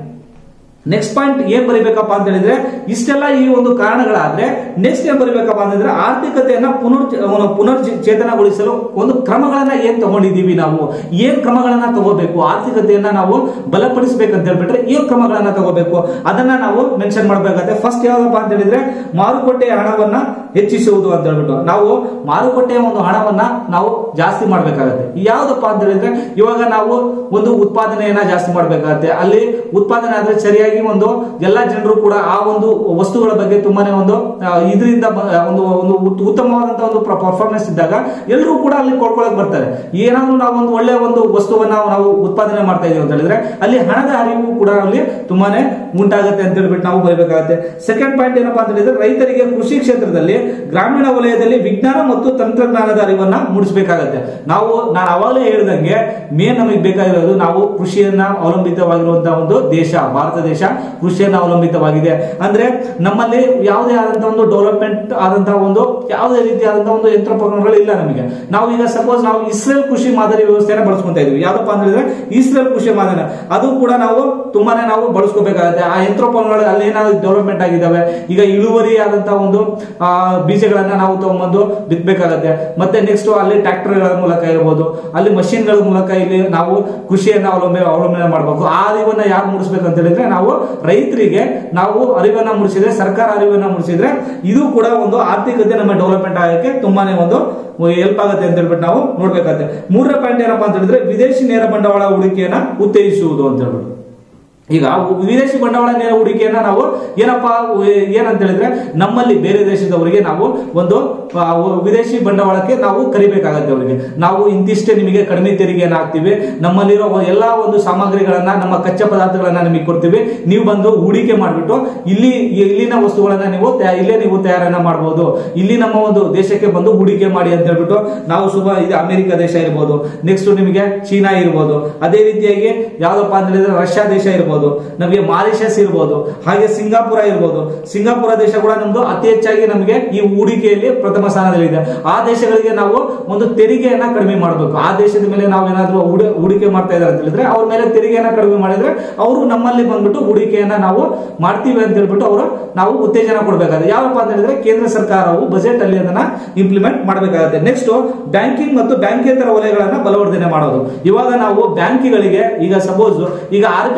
A: ನೆಕ್ಸ್ಟ್ ಪಾಯಿಂಟ್ ಏನ್ ಬರಿಬೇಕಪ್ಪ ಅಂತ ಹೇಳಿದ್ರೆ ಇಷ್ಟೆಲ್ಲ ಈ ಒಂದು ಕಾರಣಗಳಾದ್ರೆ ನೆಕ್ಸ್ಟ್ ಏನ್ ಬರಿಬೇಕಪ್ಪ ಅಂತಂದ್ರೆ ಆರ್ಥಿಕತೆಯನ್ನ ಪುನರ್ ಪುನರ್ ಚೇತನಗೊಳಿಸಲು ಒಂದು ಕ್ರಮಗಳನ್ನ ಏನ್ ತಗೊಂಡಿದೀವಿ ನಾವು ಏನ್ ಕ್ರಮಗಳನ್ನ ತಗೋಬೇಕು ಆರ್ಥಿಕತೆಯನ್ನ ನಾವು ಬಲಪಡಿಸಬೇಕಂತ ಹೇಳ್ಬಿಟ್ರೆ ಏನ್ ಕ್ರಮಗಳನ್ನ ತಗೋಬೇಕು ಅದನ್ನ ನಾವು ಮೆನ್ಷನ್ ಮಾಡ್ಬೇಕಾಗುತ್ತೆ ಫಸ್ಟ್ ಯಾವ್ದಪ್ಪ ಅಂತ ಹೇಳಿದ್ರೆ ಮಾರುಕಟ್ಟೆಯ ಹಣವನ್ನ ಹೆಚ್ಚಿಸುವುದು ಅಂತ ಹೇಳ್ಬಿಟ್ಟು ನಾವು ಮಾರುಕಟ್ಟೆಯ ಒಂದು ಹಣವನ್ನ ನಾವು ಜಾಸ್ತಿ ಮಾಡ್ಬೇಕಾಗತ್ತೆ ಯಾವ್ದಪ್ಪ ಅಂತ ಹೇಳಿದ್ರೆ ಇವಾಗ ನಾವು ಒಂದು ಉತ್ಪಾದನೆಯನ್ನ ಜಾಸ್ತಿ ಮಾಡ್ಬೇಕಾಗತ್ತೆ ಅಲ್ಲಿ ಉತ್ಪಾದನೆ ಆದ್ರೆ ಸರಿಯಾಗಿ ಒಂದು ಎಲ್ಲಾ ಜನರು ಕೂಡ ಆ ಒಂದು ವಸ್ತುಗಳ ಬಗ್ಗೆ ತುಂಬಾನೇ ಒಂದು ಆ, ಇದರಿಂದ ಬ- ಒಂದು ಒಂದು ಉತ್- ಉತ್ತಮವಾದಂತಹ ಒಂದು ಪರ್ಫಾರ್ಮೆನ್ಸ್ ಇದ್ದಾಗ ಎಲ್ಲರೂ ಕೂಡ ಅಲ್ಲಿ ಕೊಳ್ಕೊಳಕ್ ಬರ್ತಾರೆ ಏನಾದ್ರೂ ನಾವು ಒಂದು ಒಳ್ಳೆ ಒಂದು ವಸ್ತುವನ್ನ ನಾವು ಉತ್ಪಾದನೆ ಮಾಡ್ತಾ ಇದೀವಿ ಅಂತ ಹೇಳಿದ್ರೆ ಅಲ್ಲಿ ಹಣದ ಹರಿವು ಕೂಡ ಅಲ್ಲಿ ತುಂಬಾನೇ ಉಂಟಾಗುತ್ತೆ ಅಂತ ಹೇಳ್ಬಿಟ್ಟು ನಾವು ಬರಬೇಕಾಗುತ್ತೆ ಸೆಕೆಂಡ್ ಪಾಯಿಂಟ್ ಏನಪ್ಪಾ ಅಂತ ಹೇಳಿದ್ರೆ ರೈತರಿಗೆ ಕೃಷಿ ಕ್ಷೇತ್ರದಲ್ಲಿ ಗ್ರಾಮೀಣ ವಲಯದಲ್ಲಿ ವಿಜ್ಞಾನ ಮತ್ತು ತಂತ್ರಜ್ಞಾನದ ಅರಿವನ್ನ ಮೂಡಿಸಬೇಕಾಗತ್ತೆ ನಾವು ನಾನು ಅವಾಗಲೇ ಹೇಳ್ದಂಗೆ ಮೇನ್ ನಮಗೆ ಬೇಕಾಗಿರೋದು ನಾವು ಕೃಷಿಯನ್ನ ಅವಲಂಬಿತವಾಗಿರುವಂತಹ ಒಂದು ದೇಶ ಭಾರತ ದೇಶ ಕೃಷಿಯನ್ನ ಅವಲಂಬಿತವಾಗಿದೆ ಅಂದ್ರೆ ನಮ್ಮಲ್ಲಿ ಯಾವುದೇ ಆದಂತಹ ಒಂದು ಡೆವಲಪ್ಮೆಂಟ್ ಆದಂತಹ ಒಂದು ಯಾವುದೇ ರೀತಿಯಾದಂತಹ ಒಂದು ಯಂತ್ರೋಪಕರಣಗಳು ಇಲ್ಲ ನಮಗೆ ನಾವು ಈಗ ಸಪೋಸ್ ನಾವು ಇಸ್ರೇಲ್ ಕೃಷಿ ಮಾದರಿ ವ್ಯವಸ್ಥೆನ ಬಳಸ್ಕೊಂತ ಇದೀವಿ ಯಾವ್ದಪ್ಪ ಅಂತ ಹೇಳಿದ್ರೆ ಇಸ್ರೇಲ್ ಕೃಷಿ ಮಾದರಿ ಅದು ಕೂಡ ನಾವು ತುಂಬಾನೇ ನಾವು ಬಳಸ್ಕೋಬೇಕಾಗುತ್ತೆ ಆ ಯಂತ್ರೋಪಕರಣಗಳು ಅಲ್ಲಿ ಏನಾದ್ರು ಡೆವಲಪ್ಮೆಂಟ್ ಆಗಿದ್ದಾವೆ ಈಗ ಇಳುವರಿ ಆದಂತಹ ಒಂದು ಆ, ಬೀಜಗಳನ್ನ ನಾವು ತಗೊಂಬಂದು ಬಿತ್ತಬೇಕಾಗತ್ತೆ ಮತ್ತೆ ನೆಕ್ಸ್ಟ್ ಅಲ್ಲಿ ಟ್ರ್ಯಾಕ್ಟರ್ಗಳ ಮೂಲಕ ಇರ್ಬೋದು ಅಲ್ಲಿ ಮಷಿನ್ಗಳ ಮೂಲಕ ಇಲ್ಲಿ ನಾವು ಕೃಷಿಯನ್ನ ಅವಲಂಬನೆ ಅವಲಂಬನೆ ಮಾಡಬೇಕು ಆ ಅರಿವನ್ನ ಯಾರು ಮೂಡಿಸ್ಬೇಕು ಅಂತ ಹೇಳಿದ್ರೆ ನಾವು ರೈತರಿಗೆ ನಾವು ಅರಿವನ್ನ ಮೂಡಿಸಿದ್ರೆ ಸರ್ಕಾರ ಅರಿವನ್ನ ಮೂಡಿಸಿದ್ರೆ ಇದು ಕೂಡ ಒಂದು ಆರ್ಥಿಕತೆ ನಮ್ಮ ಡೆವಲಪ್ಮೆಂಟ್ ಆಗಕ್ಕೆ ತುಂಬಾನೇ ಒಂದು ಹೆಲ್ಪ್ ಆಗುತ್ತೆ ಅಂತ ಹೇಳ್ಬಿಟ್ಟು ನಾವು ನೋಡ್ಬೇಕಾಗುತ್ತೆ ಮೂರನೇ ಪಾಯಿಂಟ್ ಏನಪ್ಪಾ ಅಂತ ಹೇಳಿದ್ರೆ ವಿದೇಶಿ ನೇರ ಬಂಡವಾಳ ಹೂಡಿಕೆಯನ್ನ ಉತ್ತೇಜಿಸುವುದು ಅಂತ ಹೇಳ್ಬಿಟ್ಟು ಈಗ ವಿದೇಶಿ ಬಂಡವಾಳ ನೇರ ಹೂಡಿಕೆಯನ್ನ ನಾವು ಏನಪ್ಪಾ ಉ- ಏನಂತ ಹೇಳಿದ್ರೆ ನಮ್ಮಲ್ಲಿ ಬೇರೆ ದೇಶದವರಿಗೆ ನಾವು ಒಂದು ಆ, ವಿದೇಶಿ ಬಂಡವಾಳಕ್ಕೆ ನಾವು ಕರಿಬೇಕಾಗತ್ತೆ ಅವರಿಗೆ ನಾವು ಇಂತಿಷ್ಟೇ ನಿಮಗೆ ಕಡಿಮೆ ತೆರಿಗೆಯನ್ನು ಹಾಕ್ತಿವಿ ನಮ್ಮಲ್ಲಿರೋ ಎಲ್ಲಾ ಒಂದು ಸಾಮಗ್ರಿಗಳನ್ನ ನಮ್ಮ ಕಚ್ಚಾ ಪದಾರ್ಥಗಳನ್ನ ನಿಮಗೆ ಕೊಡ್ತೀವಿ ನೀವು ಬಂದು ಹೂಡಿಕೆ ಮಾಡಿಬಿಟ್ಟು ಇಲ್ಲಿ ಇಲ್ಲಿನ ವಸ್ತುಗಳನ್ನ ನೀವು ತಯಾ- ಇಲ್ಲೇ ನೀವು ತಯಾರನ್ನ ಮಾಡಬಹುದು ಇಲ್ಲಿ ನಮ್ಮ ಒಂದು ದೇಶಕ್ಕೆ ಬಂದು ಹೂಡಿಕೆ ಮಾಡಿ ಅಂತ ಹೇಳ್ಬಿಟ್ಟು ನಾವು ಸುಮ ಇದು ಅಮೆರಿಕ ದೇಶ ಇರ್ಬೋದು ನೆಕ್ಸ್ಟ್ ನಿಮಗೆ ಚೀನಾ ಇರ್ಬೋದು ಅದೇ ರೀತಿಯಾಗಿ ಯಾವ್ದಪ್ಪ ಅಂತ ಹೇಳಿದ್ರೆ ರಷ್ಯಾ ದೇಶ ಇರ್ಬೋದು ನಮಗೆ ಮಾರಿಷಸ್ ಇರ್ಬೋದು ಹಾಗೆ ಸಿಂಗಾಪುರ ಇರ್ಬೋದು ಸಿಂಗಾಪುರ ದೇಶ ಕೂಡ ನಮ್ದು ಅತಿ ಹೆಚ್ಚಾಗಿ ನಮಗೆ ಈ ಹೂಡಿಕೆಯಲ್ಲಿ ಪ್ರಥಮ ಸ್ಥಾನದಲ್ಲಿದೆ ಆ ದೇಶಗಳಿಗೆ ನಾವು ಒಂದು ತೆರಿಗೆಯನ್ನ ಕಡಿಮೆ ಮಾಡಬೇಕು ಆ ದೇಶದ ಮೇಲೆ ನಾವು ಏನಾದ್ರೂ ಹೂಡಿ- ಹೂಡಿಕೆ ಮಾಡ್ತಾ ಇದ್ದಾರೆ ಅಂತ ಹೇಳಿದ್ರೆ ಅವ್ರ ಮೇಲೆ ತೆರಿಗೆಯನ್ನ ಕಡಿಮೆ ಮಾಡಿದ್ರೆ ಅವರು ನಮ್ಮಲ್ಲಿ ಬಂದ್ಬಿಟ್ಟು ಹೂಡಿಕೆಯನ್ನ ನಾವು ಮಾಡ್ತೀವಿ ಅಂತ ಹೇಳ್ಬಿಟ್ಟು ಅವರು ನಾವು ಉತ್ತೇಜನ ಕೊಡಬೇಕಾಗುತ್ತೆ ಯಾವಪ್ಪ ಅಂತ ಹೇಳಿದ್ರೆ ಕೇಂದ್ರ ಸರ್ಕಾರವು ಬಜೆಟ್ ಅಲ್ಲಿ ಅದನ್ನ ಇಂಪ್ಲಿಮೆಂಟ್ ಮಾಡಬೇಕಾಗುತ್ತೆ ನೆಕ್ಸ್ಟ್ ಬ್ಯಾಂಕಿಂಗ್ ಮತ್ತು ಬ್ಯಾಂಕೇತರ ವಲಯಗಳನ್ನ ಬಲವರ್ಧನೆ ಮಾಡೋದು ಇವಾಗ ನಾವು ಬ್ಯಾಂಕಿಗಳಿಗೆ ಈಗ ಸಪೋಸ್ ಈಗ ಆರ್ ಬಿ ಐ ನಾವು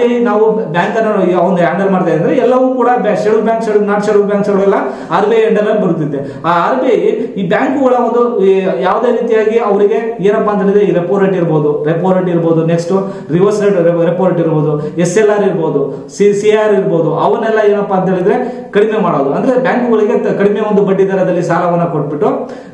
A: ಬ್ಯಾಂಕ್ ಅನ್ನು ಒಂದು ಹ್ಯಾಂಡಲ್ ಮಾಡ್ತಾ ಇದ್ರೆ ಎಲ್ಲವೂ ಕೂಡ schedule bank schedule not schedule bank schedule ಎಲ್ಲ ಆರ್ ಬಿ ಐ ಹ್ಯಾಂಡಲ್ ಅಲ್ಲಿ ಬರುತ್ತಿದೆ ಆ ಆರ್ ಬಿ ಐ ಈ ಬ್ಯಾಂಕುಗಳ ಒಂದು ಈ ಯಾವುದೇ ರೀತಿಯಾಗಿ ಅವರಿಗೆ ಏನಪ್ಪಾ ಅಂತ ಹೇಳಿದ್ರೆ ಈ ರೆಪೋ ರೇಟ್ ಇರ್ಬೋದು ರೆಪೋ ರೇಟ್ ಇರ್ಬೋದು next reverse rate repo rate ಇರ್ಬೋದು ಎಸ್ ಎಲ್ ಆರ್ ಇರ್ಬೋದು ಸಿ ಸಿ ಆರ್ ಇರ್ಬೋದು ಅವನ್ನೆಲ್ಲ ಏನಪ್ಪಾ ಅಂತ ಹೇಳಿದ್ರೆ ಕಡಿಮೆ ಮಾಡೋದು ಅಂದ್ರೆ ಬ್ಯಾಂಕುಗಳಿಗೆ ತ- ಕಡಿಮೆ ಒಂದು ಬಡ್ಡಿ ದರದಲ್ಲಿ ಸಾಲವನ್ನ ಕೊಟ್ಬಿಟ್ಟು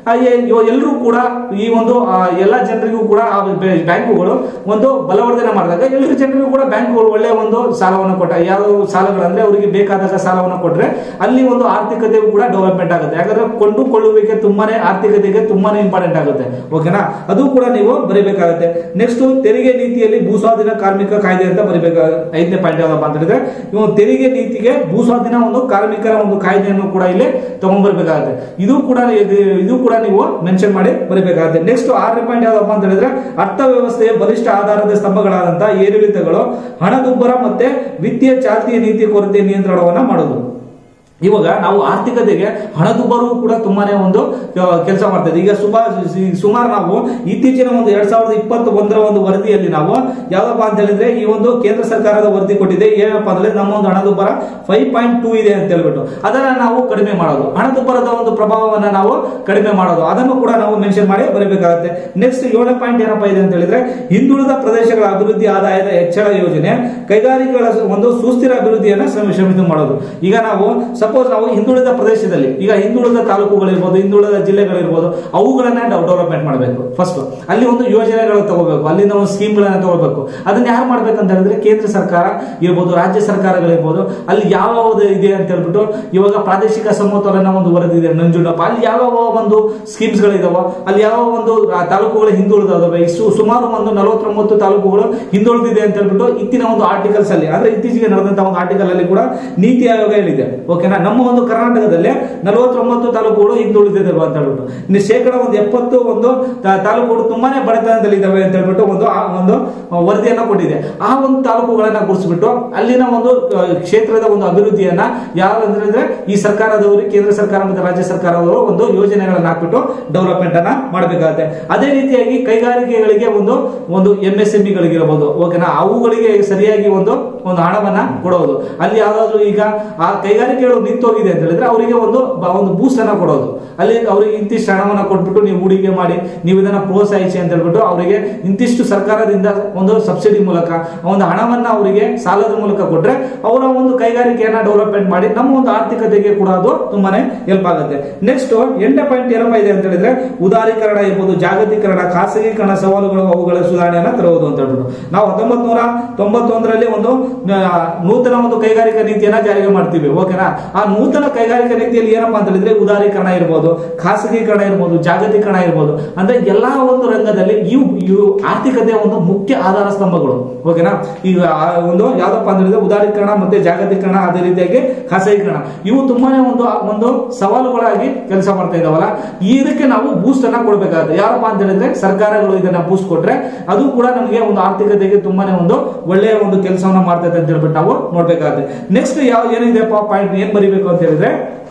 A: ಎಲ್ಲರೂ ಕೂಡ ಈ ಒಂದು ಆ, ಎಲ್ಲ ಜನರಿಗೂ ಕೂಡ ಆ ಬೆ- ಬ್ಯಾಂಕುಗಳು ಒಂದು ಬಲವರ್ಧನೆ ಮಾಡಿದಾಗ ಎಲ್ಲರೂ ಜನರಿಗೂ ಕೂಡ ಬ್ಯಾಂಕುಗಳು ಒಳ್ಳೆಯ ಒಂದು ಸಾಲವನ್ನು ಕೊಟ್ಟ ಯಾವ ಸಾಲಗಳಂದ್ರೆ ಅವರಿಗೆ ಬೇಕಾದಾಗ ಸಾಲವನ್ನು ಕೊಟ್ರೆ ಅಲ್ಲಿ ಒಂದು ಆರ್ಥಿಕತೆಯು ಕೂಡ ಡೆವಲಪ್ಮೆಂಟ್ ಆಗುತ್ತೆ ಯಾಕಂದ್ರೆ ಕೊಂಡುಕೊಳ್ಳುವಿಕೆ ತುಂಬಾನೇ ಆರ್ಥಿಕತೆಗೆ ತುಂಬಾನೇ ಇಂಪಾರ್ಟೆಂಟ್ ಆಗುತ್ತೆ ಓಕೆನಾ ಅದು ಕೂಡ ನೀವು ಬರೀಬೇಕಾಗುತ್ತೆ ನೆಕ್ಸ್ಟ್ ತೆರಿಗೆ ನೀತಿಯಲ್ಲಿ ಭೂಸ್ವಾಧೀನ ಕಾರ್ಮಿಕ ಕಾಯ್ದೆ ಅಂತ ಬರೀಬೇಕಾಗುತ್ತೆ ಐದನೇ ಪಾಯಿಂಟ್ ಯಾವ್ದಪ್ಪ ಅಂತ ಹೇಳಿದ್ರೆ ಇವು ತೆರಿಗೆ ನೀತಿಗೆ ಭೂಸ್ವಾಧೀನ ಒಂದು ಕಾರ್ಮಿಕರ ಒಂದು ಕಾಯ್ದೆಯನ್ನು ಕೂಡ ಇಲ್ಲಿ ತಗೊಂಡ್ಬರ್ಬೇಕಾಗುತ್ತೆ ಇದು ಕೂಡ ಇದು- ಇದು ಕೂಡ ನೀವು ಮೆನ್ಷನ್ ಮಾಡಿ ಬರೀಬೇಕಾಗುತ್ತೆ ನೆಕ್ಸ್ಟ್ ಆರನೇ ಪಾಯಿಂಟ್ ಯಾವ್ದಪ್ಪ ಅಂತ ಹೇಳಿದ್ರೆ ಅರ್ಥವ್ಯವಸ್ಥೆಯ ಬಲಿಷ್ಠ ಆಧಾರದ ಸ್ತಂಭಗಳಾದಂತ ಏರಿಳಿತಗಳು ಹಣದುಬ್ಬರ ಮತ್ತೆ ವಿತ್ತೀಯ ಚಾಲ್ತಿಯ ನೀತಿ ಕೊರತೆ ನಿಯಂತ್ರಣವನ್ನ ಮಾಡೋದು ಇವಾಗ ನಾವು ಆರ್ಥಿಕತೆಗೆ ಹಣದುಬ್ಬರವು ಕೂಡ ತುಂಬಾನೇ ಒಂದು ಕೆಲಸ ಮಾಡ್ತದೆ ಈಗ ಸುಮಾ ಸುಮಾರು ನಾವು ಇತ್ತೀಚಿನ ಒಂದು ಎರಡ್ ಸಾವಿರದ ಇಪ್ಪತ್ತ ಒಂದರ ಒಂದು ವರದಿಯಲ್ಲಿ ನಾವು ಯಾವ್ದಪ್ಪ ಅಂತ ಹೇಳಿದ್ರೆ ಈ ಒಂದು ಕೇಂದ್ರ ಸರ್ಕಾರದ ವರದಿ ಕೊಟ್ಟಿದೆ ಏನಪ್ಪಾ ಅಂದ್ರೆ ನಮ್ಮ ಒಂದು ಹಣದುಬ್ಬರ ಫೈವ್ ಪಾಯಿಂಟ್ ಟೂ ಇದೆ ಅಂತ ಹೇಳ್ಬಿಟ್ಟು ಅದನ್ನ ನಾವು ಕಡಿಮೆ ಮಾಡೋದು ಹಣದುಬ್ಬರದ ಒಂದು ಪ್ರಭಾವವನ್ನ ನಾವು ಕಡಿಮೆ ಮಾಡೋದು ಅದನ್ನು ಕೂಡ ನಾವು ಮೆನ್ಷನ್ ಮಾಡಿ ಬರಬೇಕಾಗುತ್ತೆ ನೆಕ್ಸ್ಟ್ ಏಳನೇ ಪಾಯಿಂಟ್ ಏನಪ್ಪಾ ಇದೆ ಅಂತ ಹೇಳಿದ್ರೆ ಹಿಂದುಳಿದ ಪ್ರದೇಶಗಳ ಅಭಿವೃದ್ಧಿ ಆದಾಯದ ಹೆಚ್ಚಳ ಯೋಜನೆ ಕೈಗಾರಿಕೆಗಳ ಒಂದು ಸುಸ್ಥಿರ ಅಭಿವೃದ್ಧಿಯನ್ನ ಶ್ರಮ- ಶ್ರಮಿತ ಮಾಡೋದು ಈಗ ನಾವು ಸಪೋಸ್ ನಾವು ಹಿಂದುಳಿದ ಪ್ರದೇಶದಲ್ಲಿ ಈಗ ಹಿಂದುಳಿದ ತಾಲೂಕುಗಳಿರ್ಬೋದು ಹಿಂದುಳಿದ ಜಿಲ್ಲೆಗಳಿರ್ಬೋದು ಅವುಗಳನ್ನ ಡೆವಲಪ್ಮೆಂಟ್ ಮಾಡಬೇಕು ಫಸ್ಟ್ ಅಲ್ಲಿ ಒಂದು ಯೋಜನೆಗಳು ತಗೋಬೇಕು ಅಲ್ಲಿಂದ ಒಂದು ಸ್ಕೀಮ್ಗಳನ್ನ ತಗೋಬೇಕು ಅದನ್ನ ಯಾರು ಮಾಡ್ಬೇಕಂತ ಹೇಳಿದ್ರೆ ಕೇಂದ್ರ ಸರ್ಕಾರ ಇರ್ಬೋದು ರಾಜ್ಯ ಸರ್ಕಾರಗಳಿರ್ಬೋದು ಅಲ್ಲಿ ಯಾವ ಯಾವ್ದು ಇದೆ ಅಂತ ಹೇಳ್ಬಿಟ್ಟು ಇವಾಗ ಪ್ರಾದೇಶಿಕ ಸಮತೋಲನ ಒಂದು ವರದಿ ಇದೆ ನಂಜುಂಡಪ್ಪ ಅಲ್ಲಿ ಯಾವ ಒಂದು ಸ್ಕೀಮ್ಸ್ ಗಳಿದಾವೋ ಅಲ್ಲಿ ಯಾವ ಒಂದು ಆ ತಾಲೂಕುಗಳು ಹಿಂದುಳಿದವೆ ಇಷ್ಟು ಸುಮಾರು ಒಂದು ನಲವತ್ತೊಂಬತ್ತು ತಾಲೂಕುಗಳು ಹಿಂದುಳಿದಿದೆ ಅಂತ ಹೇಳ್ಬಿಟ್ಟು ಇತ್ತಿನ ಒಂದು ಆರ್ಟಿಕಲ್ಸ್ ಅಲ್ಲಿ ಅಂದ್ರೆ ಇತ್ತೀಚೆಗೆ ನಡೆದಂತಹ ಒಂದು ಆರ್ಟಿಕಲ್ ಅಲ್ಲಿ ಕೂಡ ನೀತಿ ಆಯೋಗ ಹೇಳಿದೆ ಓಕೆನಾ ನಮ್ಮ ಒಂದು ಕರ್ನಾಟಕದಲ್ಲಿ ನಲವತ್ತೊಂಬತ್ತು ತಾಲೂಕುಗಳು ಹಿಂದುಳಿದಿದೆ ಅಂತ ಹೇಳ್ಬಿಟ್ಟು ಇನ್ನು ಶೇಕಡ ಒಂದು ಎಪ್ಪತ್ತು ಒಂದು ತಾ- ತಾಲೂಕುಗಳು ತುಂಬಾನೇ ಬಡತನದಲ್ಲಿ ಇದಾವೆ ಅಂತ ಹೇಳ್ಬಿಟ್ಟು ಒಂದು ಆ ಒಂದು ವರದಿಯನ್ನ ಕೊಟ್ಟಿದೆ ಆ ಒಂದು ತಾಲೂಕುಗಳನ್ನ ಗುರುತಿಸ್ಬಿಟ್ಟು ಅಲ್ಲಿನ ಒಂದು ಆ, ಕ್ಷೇತ್ರದ ಒಂದು ಅಭಿವೃದ್ಧಿಯನ್ನ ಯಾವ ಅಂದ್ರೆ ಈ ಸರ್ಕಾರದವರು ಕೇಂದ್ರ ಸರ್ಕಾರ ಮತ್ತು ರಾಜ್ಯ ಸರ್ಕಾರದವರು ಒಂದು ಯೋಜನೆಗಳನ್ನ ಹಾಕ್ಬಿಟ್ಟು ಡೆವಲಪ್ಮೆಂಟ್ ಅನ್ನ ಮಾಡಬೇಕಾಗುತ್ತೆ ಅದೇ ರೀತಿಯಾಗಿ ಕೈಗಾರಿಕೆಗಳಿಗೆ ಒಂದು ಒಂದು ಎಂ ಎಸ್ ಎಂ ಗಳಿಗಿರಬಹುದು ಓಕೆನಾ ಅವುಗಳಿಗೆ ಸರಿಯಾಗಿ ಒಂದು ಒಂದು ಹಣವನ್ನ ಕೊಡೋದು ಅಲ್ಲಿ ಯಾವ್ದಾದ್ರು ಈಗ ಆ ಕೈಗಾರಿಕೆಗಳು ನಿಂತೋಗಿದೆ ಅಂತ ಹೇಳಿದ್ರೆ ಅವರಿಗೆ ಒಂದು ಬ- ಒಂದು ಬೂಸ್ಟ್ ಅನ್ನ ಕೊಡೋದು ಅಲ್ಲಿ ಅವರಿಗೆ ಇಂತಿಷ್ಟು ಹಣವನ್ನ ಕೊಟ್ಬಿಟ್ಟು ನೀವು ಹೂಡಿಕೆ ಮಾಡಿ ನೀವು ಇದನ್ನ ಪ್ರೋತ್ಸಾಹಿಸಿ ಅಂತ ಹೇಳ್ಬಿಟ್ಟು ಅವರಿಗೆ ಇಂತಿಷ್ಟು ಸರ್ಕಾರದಿಂದ ಒಂದು ಸಬ್ಸಿಡಿ ಮೂಲಕ ಒಂದು ಹಣವನ್ನ ಅವರಿಗೆ ಸಾಲದ ಮೂಲಕ ಕೊಟ್ರೆ ಅವರ ಒಂದು ಕೈಗಾರಿಕೆಯನ್ನ ಡೆವಲಪ್ಮೆಂಟ್ ಮಾಡಿ ನಮ್ಮ ಒಂದು ಆರ್ಥಿಕತೆಗೆ ಕೂಡ ಅದು ತುಂಬಾನೇ ಹೆಲ್ಪ್ ಆಗುತ್ತೆ ನೆಕ್ಸ್ಟ್ ಎಂಟನೇ ಪಾಯಿಂಟ್ ಏನಪ್ಪ ಇದೆ ಅಂತ ಹೇಳಿದ್ರೆ ಉದಾರೀಕರಣ ಇರ್ಬೋದು ಜಾಗತೀಕರಣ ಖಾಸಗೀಕರಣ ಸವಾಲುಗಳು ಅವುಗಳ ಸುಧಾರಣೆಯನ್ನ ತರುವುದು ಅಂತ ಹೇಳ್ಬಿಟ್ಟು ನಾವು ಹತ್ತೊಂಬತ್ ನೂರ ತೊಂಬತ್ತೊಂದರಲ್ಲಿ ಒಂದು ಆ, ನೂತನ ಒಂದು ಕೈಗಾರಿಕಾ ನೀತಿಯನ್ನ ಜಾರಿಗೆ ಮಾಡ್ತೀವಿ ಓಕೆನಾ ಆ ನೂತನ ಕೈಗಾರಿಕಾ ನೀತಿಯಲ್ಲಿ ಏನಪ್ಪಾ ಅಂತ ಹೇಳಿದ್ರೆ ಉದಾರೀಕರಣ ಇರ್ಬೋದು ಖಾಸಗೀಕರಣ ಇರ್ಬೋದು ಜಾಗತೀಕರಣ ಇರ್ಬೋದು ಅಂದ್ರೆ ಎಲ್ಲಾ ಒಂದು ರಂಗದಲ್ಲಿ ಇವು ಇವು ಆರ್ಥಿಕತೆಯ ಒಂದು ಮುಖ್ಯ ಆಧಾರ ಸ್ತಂಭಗಳು ಓಕೆನಾ ಈಗ ಆ ಒಂದು ಯಾವ್ದಪ್ಪ ಅಂತ ಹೇಳಿದ್ರೆ ಉದಾರೀಕರಣ ಮತ್ತೆ ಜಾಗತೀಕರಣ ಅದೇ ರೀತಿಯಾಗಿ ಖಾಸಗೀಕರಣ ಇವು ತುಂಬಾನೇ ಒಂದು ಒಂದು ಸವಾಲುಗಳಾಗಿ ಕೆಲಸ ಮಾಡ್ತಾ ಇದಾವಲ್ಲ ಇದಕ್ಕೆ ನಾವು ಬೂಸ್ಟ್ ಅನ್ನ ಕೊಡ್ಬೇಕಾಗುತ್ತೆ ಯಾರಪ್ಪ ಅಂತ ಹೇಳಿದ್ರೆ ಸರ್ಕಾರಗಳು ಇದನ್ನ ಬೂಸ್ಟ್ ಕೊಟ್ರೆ ಅದು ಕೂಡ ನಮಗೆ ಒಂದು ಆರ್ಥಿಕತೆಗೆ ತುಂಬಾನೇ ಒಂದು ಒಳ್ಳೆಯ ಒಂದು ಕೆಲಸವನ್ನ ಮಾಡ್ತೈತೆ ಅಂತ ಹೇಳ್ಬಿಟ್ಟು ನಾವು ನೋಡ್ಬೇಕಾಗುತ್ತೆ ನೆಕ್ಸ್ಟ್ ಯಾವ ಏನಿದೆ ಪಾಯಿಂಟ್ ಏನ್ ಬರಿಬೇಕು ಅಂತ ಹೇಳಿದ್ರೆ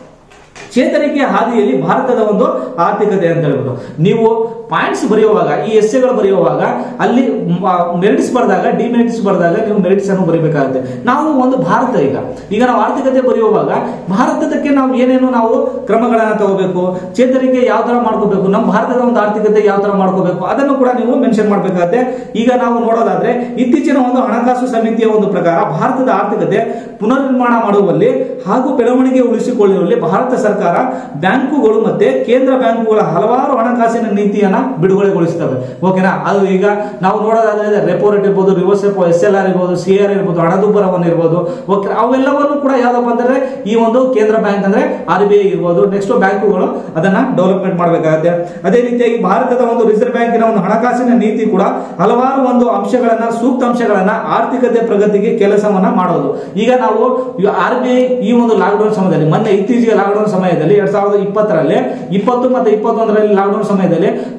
A: ಚೇತರಿಕೆಯ ಹಾದಿಯಲ್ಲಿ ಭಾರತದ ಒಂದು ಆರ್ಥಿಕತೆ ಅಂತ ಹೇಳ್ಬಿಟ್ಟು ನೀವು ಪಾಯಿಂಟ್ಸ್ ಬರೆಯುವಾಗ ಈ ಎಸ್ಸೆಗಳು ಬರೆಯುವಾಗ ಅಲ್ಲಿ ಮೆರಿಟ್ಸ್ ಬರೆದಾಗ ಡಿಮೆರಿಟ್ಸ್ ಬರೆದಾಗ ನೀವು ಮೆರಿಟ್ಸ್ ಅನ್ನು ಬರೀಬೇಕಾಗುತ್ತೆ ನಾವು ಒಂದು ಭಾರತ ಈಗ ಈಗ ನಾವು ಆರ್ಥಿಕತೆ ಬರೆಯುವಾಗ ಭಾರತದಕ್ಕೆ ನಾವು ಏನೇನು ನಾವು ಕ್ರಮಗಳನ್ನ ತಗೋಬೇಕು ಚೇತರಿಕೆ ಯಾವ ತರ ಮಾಡ್ಕೋಬೇಕು ನಮ್ಮ ಭಾರತದ ಒಂದು ಆರ್ಥಿಕತೆ ಯಾವ ತರ ಮಾಡ್ಕೋಬೇಕು ಅದನ್ನು ಕೂಡ ನೀವು ಮೆನ್ಷನ್ ಮಾಡಬೇಕಾಗುತ್ತೆ ಈಗ ನಾವು ನೋಡೋದಾದ್ರೆ ಇತ್ತೀಚಿನ ಒಂದು ಹಣಕಾಸು ಸಮಿತಿಯ ಒಂದು ಪ್ರಕಾರ ಭಾರತದ ಆರ್ಥಿಕತೆ ಪುನರ್ನಿರ್ಮಾಣ ಮಾಡುವಲ್ಲಿ ಹಾಗೂ ಬೆಳವಣಿಗೆ ಉಳಿಸಿಕೊಳ್ಳುವಲ್ಲಿ ಭಾರತ ಸರ್ಕಾರ ಬ್ಯಾಂಕುಗಳು ಮತ್ತೆ ಕೇಂದ್ರ ಬ್ಯಾಂಕುಗಳ ಹಲವಾರು ಹಣಕಾಸಿನ ನೀತಿಯನ್ನ ಬಿಡುಗಡೆಗೊಳಿಸುತ್ತವೆ ಓಕೆನಾ ಅದು ಈಗ ನಾವು ನೋಡೋದಾದ್ರೆ ರೆಪೋ ರೇಟ್ ಇರ್ಬೋದು reverse repo S L R ಇರ್ಬೋದು ಸಿ ಆರ್ ಇರ್ಬೋದು ಹಣದುಬ್ಬರವನ್ನು ಇರ್ಬೋದು ಓಕೆ ಅವೆಲ್ಲವನ್ನು ಕೂಡ ಯಾವ್ದಪ್ಪ ಅಂತಂದ್ರೆ ಈ ಒಂದು ಕೇಂದ್ರ ಬ್ಯಾಂಕ್ ಅಂದ್ರೆ ಆರ್ ಬಿ ಐ ಇರ್ಬೋದು ನೆಕ್ಸ್ಟ್ ಬ್ಯಾಂಕುಗಳು ಅದನ್ನ ಡೆವಲಪ್ಮೆಂಟ್ ಮಾಡಬೇಕಾಗುತ್ತೆ ಅದೇ ರೀತಿಯಾಗಿ ಭಾರತದ ಒಂದು ರಿಸರ್ವ್ ಬ್ಯಾಂಕಿನ ಒಂದು ಹಣಕಾಸಿನ ನೀತಿ ಕೂಡ ಹಲವಾರು ಒಂದು ಅಂಶಗಳನ್ನ ಸೂಕ್ತ ಅಂಶಗಳನ್ನ ಆರ್ಥಿಕತೆ ಪ್ರಗತಿಗೆ ಕೆಲಸವನ್ನ ಮಾಡೋದು ಈಗ ನಾವು ಆರ್ ಬಿ ಐ ಈ ಒಂದು ಲಾಕ್ಡೌನ್ ಸಮಯದಲ್ಲಿ ಮೊನ್ನೆ ಇತ್ತೀಚೆಗೆ ಲಾಕ್ಡೌನ್ ಸಮಯದಲ್ಲಿ ಎರಡ್ ಸಾವಿರದ ಇಪ್ಪತ್ತರಲ್ಲಿ ಇಪ್ಪತ್ತು ಮತ್ತೆ ಇಪ್ಪತ್ತೊಂದರಲ್ಲಿ ಲಾಕ್ಡೌನ್ ಸಮಯದಲ್ಲಿ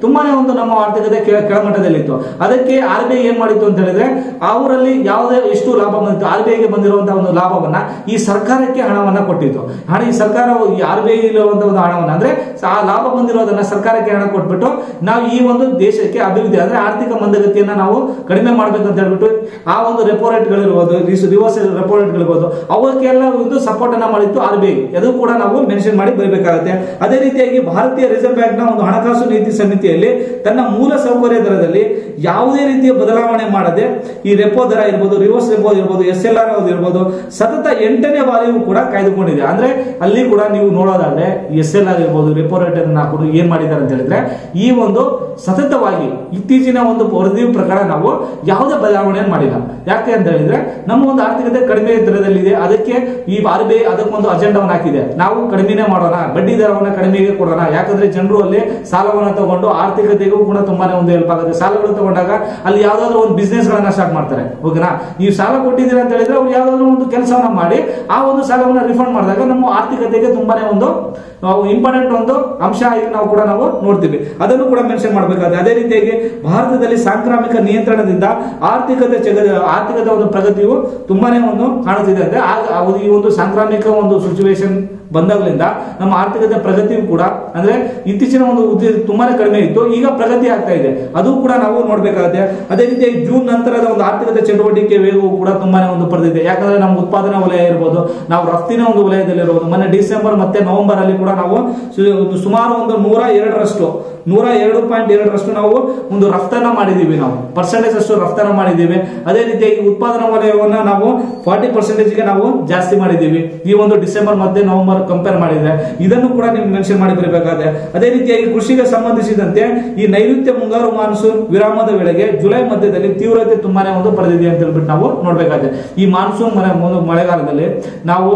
A: ತುಂಬಾನೇ ಒಂದು ನಮ್ಮ ಆರ್ಥಿಕತೆ ಕೆಳ ಕೆಳಮಟ್ಟದಲ್ಲಿತ್ತು ಅದಕ್ಕೆ ಆರ್ ಬಿ ಐ ಏನ್ ಮಾಡಿತ್ತು ಅಂತ ಹೇಳಿದ್ರೆ ಅವರಲ್ಲಿ ಯಾವುದೇ ಎಷ್ಟು ಲಾಭ ಬಂದಿತ್ತು ಆರ್ ಬಿ ಐಗೆ ಬಂದಿರುವಂತಹ ಒಂದು ಲಾಭವನ್ನ ಈ ಸರ್ಕಾರಕ್ಕೆ ಹಣವನ್ನ ಕೊಟ್ಟಿತ್ತು ಹಣ ಈ ಸರ್ಕಾರ ಈ ಆರ್ ಬಿ ಐ ಇರುವಂತಹ ಒಂದು ಹಣವನ್ನ ಅಂದ್ರೆ ಆ ಲಾಭ ಬಂದಿರೋದನ್ನ ಸರ್ಕಾರಕ್ಕೆ ಹಣ ಕೊಟ್ಬಿಟ್ಟು ನಾವು ಈ ಒಂದು ದೇಶಕ್ಕೆ ಅಭಿವೃದ್ಧಿ ಅಂದ್ರೆ ಆರ್ಥಿಕ ಮಂದಗತಿಯನ್ನ ನಾವು ಕಡಿಮೆ ಮಾಡ್ಬೇಕು ಅಂತ ಹೇಳ್ಬಿಟ್ಟು ಆ ಒಂದು ರೆಪೋ ರೇಟ್ಗಳಿರ್ಬೋದು ರಿವರ್ಸ್ ರೆಪೋ ರೇಟ್ಗಳಿರ್ಬೋದು ಅವಕ್ಕೆಲ್ಲ ಒಂದು ಸಪೋರ್ಟ್ ಅನ್ನ ಮಾಡಿತ್ತು ಆರ್ ಬಿ ಐ ಅದು ಕೂಡ ನಾವು ಮೆನ್ಷನ್ ಮಾಡಿ ಬರಬೇಕಾಗುತ್ತೆ ಅದೇ ರೀತಿಯಾಗಿ ಭಾರತೀಯ ರಿಸರ್ವ್ ಬ್ಯಾಂಕ್ ನ ಒಂದು ಹಣಕಾಸು ನೀತಿ ಸಮಿತಿಯಲ್ಲಿ ತನ್ನ ಮೂಲ ಸೌಕರ್ಯ ದರದಲ್ಲಿ ಯಾವುದೇ ರೀತಿಯ ಬದಲಾವಣೆ ಮಾಡದೆ ಈ ರೆಪೋ ದರ ಇರ್ಬೋದು ರಿವರ್ಸ್ ರೆಪೋ ಇರ್ಬೋದು ಎಸ್ ಎಲ್ ಆರ್ ಇರ್ಬೋದು ಸತತ ಎಂಟನೇ ಬಾರಿಯೂ ಕೂಡ ಕಾಯ್ದುಕೊಂಡಿದೆ ಅಂದ್ರೆ ಅಲ್ಲಿ ಕೂಡ ನೀವು ನೋಡೋದಾದ್ರೆ ಎಸ್ ಎಲ್ ಆರ್ ಇರ್ಬೋದು ರೆಪೋ ರೇಟ್ ಅನ್ನು ಹಾಕೊಂಡು ಏನ್ ಮಾಡಿದ್ದಾರೆ ಅಂತ ಹೇಳಿದ್ರೆ ಈ ಒಂದು ಸತತವಾಗಿ ಇತ್ತೀಚಿನ ಒಂದು ವರದಿ ಪ್ರಕಾರ ನಾವು ಯಾವುದೇ ಬದಲಾವಣೆ ಮಾಡಿಲ್ಲ ಯಾಕೆ ಅಂತ ಹೇಳಿದ್ರೆ ನಮ್ಮ ಒಂದು ಆರ್ಥಿಕತೆ ಕಡಿಮೆ ದರದಲ್ಲಿದೆ ಅದಕ್ಕೆ ಈ ಆರ್ ಬಿ ಐ ಅದಕ್ಕೊಂದು ಅಜೆಂಡವನ್ನು ಹಾಕಿದೆ ನಾವು ಕಡಿಮೆನೇ ಮಾಡೋಣ ಬಡ್ಡಿ ದರವನ್ನ ಕಡಿಮೆಗೆ ಕೊಡೋಣ ಯಾಕಂದ್ರೆ ಜನರು ಅಲ್ಲಿ ಸಾಲವನ್ನು ತಗೊಂಡು ಆರ್ಥಿಕತೆಗೂ ಕೂಡ ತುಂಬಾನೇ ಒಂದು ಹೆಲ್ಪ್ ಆಗುತ್ತೆ ಸಾಲಗಳು ತಗೊಂಡಾಗ ಅಲ್ಲಿ ಯಾವ್ದಾದ್ರು ಒಂದು ಬಿಸ್ನೆಸ್ ಗಳನ್ನ ಸ್ಟಾರ್ಟ್ ಮಾಡ್ತಾರೆ ಓಕೆನಾ ನೀವು ಸಾಲ ಕೊಟ್ಟಿದ್ದೀರಾ ಅಂತ ಹೇಳಿದ್ರೆ ಅವ್ರು ಯಾವ್ದಾದ್ರು ಒಂದು ಕೆಲಸವನ್ನ ಮಾಡಿ ಆ ಒಂದು ಸಾಲವನ್ನ ರಿಫಂಡ್ ಮಾಡಿದಾಗ ನಮ್ಮ ಆರ್ಥಿಕತೆಗೆ ತುಂಬಾನೇ ಒಂದು ಇಂಪಾರ್ಟೆಂಟ್ ಒಂದು ಅಂಶ ಆಗಿ ನಾವು ಕೂಡ ನಾವು ನೋಡ್ತೀವಿ ಅದನ್ನು ಕೂಡ ಮೆನ್ಷನ್ ಮಾಡಬೇಕಾದ್ರೆ ಅದೇ ರೀತಿಯಾಗಿ ಭಾರತದಲ್ಲಿ ಸಾಂಕ್ರಾಮಿಕ ನಿಯಂತ್ರಣದಿಂದ ಆರ್ಥಿಕತೆ ಜಗ ಆರ್ಥಿಕತೆ ಒಂದು ಪ್ರಗತಿಯು ತುಂಬಾನೇ ಒಂದು ಕಾಣುತ್ತಿದೆ ಅಂದ್ರೆ ಆ- ಆ ಒಂದು ಈ ಒಂದು ಸಾಂಕ್ರಾಮಿಕ ಒಂದು ಸಿಚುವೇಶನ್ ಬಂದಾಗಲಿಂದ ನಮ್ಮ ಆರ್ಥಿಕತೆ ಪ್ರಗತಿಯು ಕೂಡ ಅಂದ್ರೆ ಇತ್ತೀಚಿನ ಒಂದು ಉದ್ದಿ ತುಂಬಾನೇ ಕಡಿಮೆ ಇತ್ತು ಈಗ ಪ್ರಗತಿ ಆಗ್ತಾ ಇದೆ ಅದು ಕೂಡ ನಾವು ನೋಡ್ಬೇಕಾಗುತ್ತೆ ಅದೇ ರೀತಿ ಜೂನ್ ನಂತರದ ಒಂದು ಆರ್ಥಿಕತೆ ಚಟುವಟಿಕೆ ವೇಗವು ಕೂಡ ತುಂಬಾನೇ ಒಂದು ಪಡೆದಿದೆ ಯಾಕಂದ್ರೆ ನಮ್ಮ ಉತ್ಪಾದನಾ ವಲಯ ಇರ್ಬೋದು ನಾವು ರಫ್ತಿನ ಒಂದು ವಲಯದಲ್ಲಿರ್ಬೋದು ಮೊನ್ನೆ ಡಿಸೆಂಬರ್ ಮತ್ತೆ ನವೆಂಬರ್ ಅಲ್ಲಿ ಕೂಡ ನಾವು ಸು- ಒಂದು ಸುಮಾರು ಒಂದು ನೂರ ಎರಡರಷ್ಟು ನೂರ ಎರಡು ಪಾಯಿಂಟ್ ಎರಡರಷ್ಟು ನಾವು ಒಂದು ರಫ್ತನ್ನ ಮಾಡಿದೀವಿ ನಾವು ಪರ್ಸೆಂಟೇಜ್ ಅಷ್ಟು ರಫ್ತನ್ನ ಮಾಡಿದೀವಿ ಅದೇ ರೀತಿಯಾಗಿ ಉತ್ಪಾದನಾ ವಲಯವನ್ನ ನಾವು ಫಾರ್ಟಿ ಪರ್ಸೆಂಟೇಜ್ಗೆ ನಾವು ಜಾಸ್ತಿ ಮಾಡಿದೀವಿ ಈ ಒಂದು ಡಿಸೆಂಬರ್ ಮತ್ತೆ ನವೆಂಬರ್ ಕಂಪೇರ್ ಮಾಡಿದ್ರೆ ಇದನ್ನು ಕೂಡ ನೀವು ಮೆನ್ಷನ್ ಮಾಡಿ ಬರಬೇಕಾದ್ರೆ ಅದೇ ರೀತಿಯಾಗಿ ಕೃಷಿಗೆ ಸಂಬಂಧಿಸಿದಂತೆ ಈ ನೈಋತ್ಯ ಮುಂಗಾರು ಮಾನ್ಸೂನ್ ವಿರಾಮದ ವೇಳೆಗೆ ಜುಲೈ ಮಧ್ಯದಲ್ಲಿ ತೀವ್ರತೆ ತುಂಬಾನೇ ಒಂದು ಪಡೆದಿದೆ ಅಂತ ಹೇಳ್ಬಿಟ್ಟು ನಾವು ನೋಡ್ಬೇಕಾದ್ರೆ ಈ ಮಾನ್ಸೂನ್ ಮಳೆ ಒಂದು ಮಳೆಗಾಲದಲ್ಲಿ ನಾವು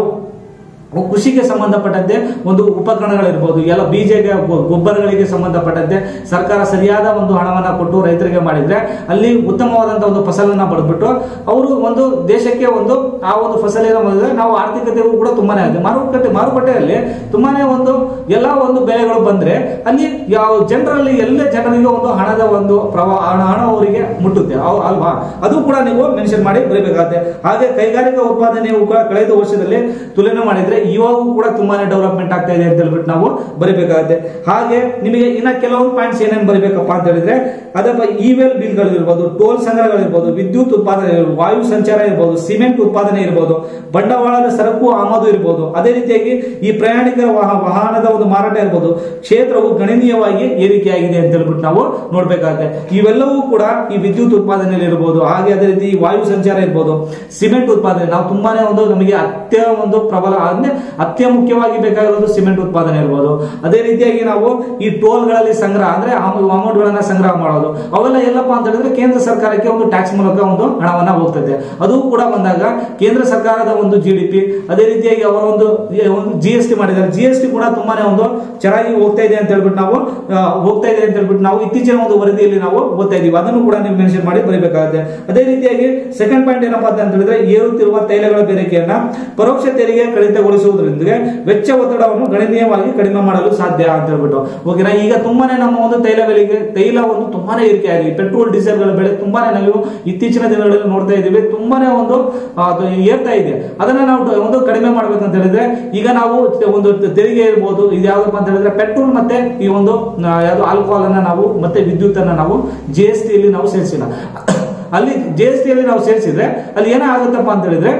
A: ಕೃಷಿಗೆ ಸಂಬಂಧಪಟ್ಟಂತೆ ಒಂದು ಉಪಕರಣಗಳಿರ್ಬೋದು ಎಲ್ಲ ಬೀಜಗೆ ಗೊ- ಗೊಬ್ಬರಗಳಿಗೆ ಸಂಬಂಧಪಟ್ಟಂತೆ ಸರ್ಕಾರ ಸರಿಯಾದ ಒಂದು ಹಣವನ್ನ ಕೊಟ್ಟು ರೈತರಿಗೆ ಮಾಡಿದ್ರೆ ಅಲ್ಲಿ ಉತ್ತಮವಾದಂತಹ ಒಂದು ಫಸಲನ್ನ ಪಡೆದ್ಬಿಟ್ಟು ಅವರು ಒಂದು ದೇಶಕ್ಕೆ ಒಂದು ಆ ಒಂದು ಫಸಲಿನ ಮಾಡಿದ್ರೆ ನಾವು ಆರ್ಥಿಕತೆಗೂ ಕೂಡ ತುಂಬಾನೇ ಆಗಿದೆ ಮಾರುಕಟ್ಟೆ ಮಾರುಕಟ್ಟೆಯಲ್ಲಿ ತುಂಬಾನೇ ಒಂದು ಎಲ್ಲ ಒಂದು ಬೆಲೆಗಳು ಬಂದ್ರೆ ಅಲ್ಲಿ ಯಾವ ಜನರಲ್ಲಿ ಎಲ್ಲ ಜನರಿಗೆ ಒಂದು ಹಣದ ಒಂದು ಪ್ರವಾಹ ಹಣ ಹಣ ಅವರಿಗೆ ಮುಟ್ಟುತ್ತೆ ಅವ್- ಅಲ್ವಾ ಅದು ಕೂಡ ನೀವು ಮೆನ್ಷನ್ ಮಾಡಿ ಬರೀಬೇಕಾಗುತ್ತೆ ಹಾಗೆ ಕೈಗಾರಿಕಾ ಉತ್ಪಾದನೆಯು ಕೂಡ ಕಳೆದ ವರ್ಷದಲ್ಲಿ ತುಲನೆ ಮಾಡಿದ್ರೆ ಇವಾಗೂ ಕೂಡ ತುಂಬಾನೇ ಡೆವಲಪ್ಮೆಂಟ್ ಆಗ್ತಾ ಇದೆ ಅಂತ ಹೇಳ್ಬಿಟ್ಟು ನಾವು ಬರೀಬೇಕಾಗುತ್ತೆ ಹಾಗೆ ನಿಮಗೆ ಇನ್ನ ಕೆಲವೊಂದು ಪಾಯಿಂಟ್ಸ್ ಏನೇನು ಬರೀಬೇಕಪ್ಪ ಅಂತ ಹೇಳಿದ್ರೆ ಅದಪ್ಪ ಇವೆಲ್ ಬಿಲ್ಗಳಿರ್ಬೋದು ಟೋಲ್ ಸಂಗ್ರಹಗಳಿರ್ಬೋದು ವಿದ್ಯುತ್ ಉತ್ಪಾದನೆ ಇರ್ಬೋದು, ವಾಯು ಸಂಚಾರ ಇರ್ಬೋದು ಸಿಮೆಂಟ್ ಉತ್ಪಾದನೆ ಇರ್ಬೋದು ಬಂಡವಾಳದ ಸರಕು ಆಮದು ಇರ್ಬೋದು ಅದೇ ರೀತಿಯಾಗಿ ಈ ಪ್ರಯಾಣಿಕರ ವಾಹ- ವಾಹನದ ಒಂದು ಮಾರಾಟ ಇರ್ಬೋದು ಕ್ಷೇತ್ರವು ಗಣನೀಯವಾಗಿ ಏರಿಕೆಯಾಗಿದೆ ಅಂತ ಹೇಳ್ಬಿಟ್ಟು ನಾವು ನೋಡ್ಬೇಕಾಗುತ್ತೆ ಇವೆಲ್ಲವೂ ಕೂಡ ಈ ವಿದ್ಯುತ್ ಉತ್ಪಾದನೆಯಲ್ಲಿ ಇರ್ಬೋದು ಹಾಗೆ ಅದೇ ರೀತಿ ಈ ವಾಯು ಸಂಚಾರ ಇರ್ಬೋದು ಸಿಮೆಂಟ್ ಉತ್ಪಾದನೆ ನಾವು ತುಂಬಾನೇ ಒಂದು ನಮಗೆ ಅತ್ಯ ಒಂದು ಪ್ರಬಲ ಅಂದ್ರೆ ಅತ್ಯ ಮುಖ್ಯವಾಗಿ ಬೇಕಾಗಿರೋದು ಸಿಮೆಂಟ್ ಉತ್ಪಾದನೆ ಇರ್ಬೋದು ಅದೇ ರೀತಿಯಾಗಿ ನಾವು ಈ ಟೋಲ್ಗಳಲ್ಲಿ ಸಂಗ್ರಹ ಅಂದ್ರೆ ಅಮೌಂಟ್ ಗಳನ್ನ ಸಂಗ್ರಹ ಮಾಡೋದು ಅವೆಲ್ಲ ಎಲ್ಲಪ್ಪ ಅಂತ ಹೇಳಿದ್ರೆ ಕೇಂದ್ರ ಸರ್ಕಾರಕ್ಕೆ ಒಂದು ಟ್ಯಾಕ್ಸ್ ಮೂಲಕ ಒಂದು ಹಣವನ್ನ ಹೋಗ್ತದೆ ಅದು ಕೂಡ ಬಂದಾಗ ಕೇಂದ್ರ ಸರ್ಕಾರದ ಒಂದು ಜಿ ಡಿ ಪಿ ಅದೇ ರೀತಿಯಾಗಿ ಅವರ ಒಂದು ಒಂದು ಜಿ ಎಸ್ ಟಿ ಮಾಡಿದ್ದಾರೆ ಜಿ ಎಸ್ ಟಿ ಕೂಡ ತುಂಬಾನೇ ಒಂದು ಚೆನ್ನಾಗಿ ಹೋಗ್ತಾ ಇದೆ ಅಂತ ಹೇಳ್ಬಿಟ್ಟು ನಾವು ಆ, ಹೋಗ್ತಾ ಇದೆ ಅಂತ ಹೇಳ್ಬಿಟ್ಟು ನಾವು ಇತ್ತೀಚಿನ ಒಂದು ವರದಿಯಲ್ಲಿ ನಾವು ಓದ್ತಾ ಇದೀವಿ ಅದನ್ನು ಕೂಡ ನೀವು ಮೆನ್ಷನ್ ಮಾಡಿ ಬರೀಬೇಕಾಗುತ್ತೆ ಅದೇ ರೀತಿಯಾಗಿ ಸೆಕೆಂಡ್ ಪಾಯಿಂಟ್ ಏನಪ್ಪಾ ಅಂತ ಹೇಳಿದ್ರೆ ಏರುತ್ತಿರುವ ತೈಲಗಳ ಬೇಡಿಕೆಯನ್ನ ಪರೋಕ್ಷ ತೆರಿಗೆ ಕಡಿತಗೊಳಿಸುವುದರೊಂದಿಗೆ ವೆಚ್ಚ ಒತ್ತಡವನ್ನು ಗಣನೀಯವಾಗಿ ಕಡಿಮೆ ಮಾಡಲು ಸಾಧ್ಯ ಅಂತ ಹೇಳ್ಬಿಟ್ಟು ಓಕೆನಾ ಈಗ ತುಂಬಾನೇ ನಮ್ಮ ಒಂದು ತೈಲ ಬೆಲೆಗೆ ತೈಲ ಒಂದು ತುಂಬಾನೇ ಏರಿಕೆ ಆಗಿದೆ ಪೆಟ್ರೋಲ್ ಡೀಸೆಲ್ಗಳ ಬೆಲೆ ತುಂಬಾನೇ ನಾವು ಇತ್ತೀಚಿನ ದಿನಗಳಲ್ಲಿ ನೋಡ್ತಾ ಇದ್ದೀವಿ ತುಂಬಾನೇ ಒಂದು ಆ, ಅದು ಏರ್ತಾ ಇದೆ ಅದನ್ನ ನಾವು ಒಂದು ಕಡಿಮೆ ಮಾಡ್ಬೇಕಂತ ಹೇಳಿದ್ರೆ ಈಗ ನಾವು ಒಂದು ತೆರಿಗೆ ಇರ್ಬೋದು ಇದು ಯಾವ್ದಪ್ಪ ಅಂತ ಹೇಳಿದ್ರೆ ಪೆಟ್ರೋಲ್ ಮತ್ತೆ ಈ ಒಂದು ಆ, ಯಾವ್ದು ಆಲ್ಕೋಹಾಲ್ ಅನ್ನ ನಾವು ಮತ್ತೆ ವಿದ್ಯುತ್ ಅನ್ನ ನಾವು ಜಿ ಎಸ್ ಟಿ ನಾವು ಸೇರಿಸಿಲ್ಲ ಅಲ್ಲಿ ಜಿ ಎಸ್ ಟಿ ಅಲ್ಲಿ ನಾವು ಸೇರಿಸಿದ್ರೆ ಅಲ್ಲಿ ಏನಾಗುತ್ತಪ್ಪ ಅಂತ ಹೇಳಿದ್ರೆ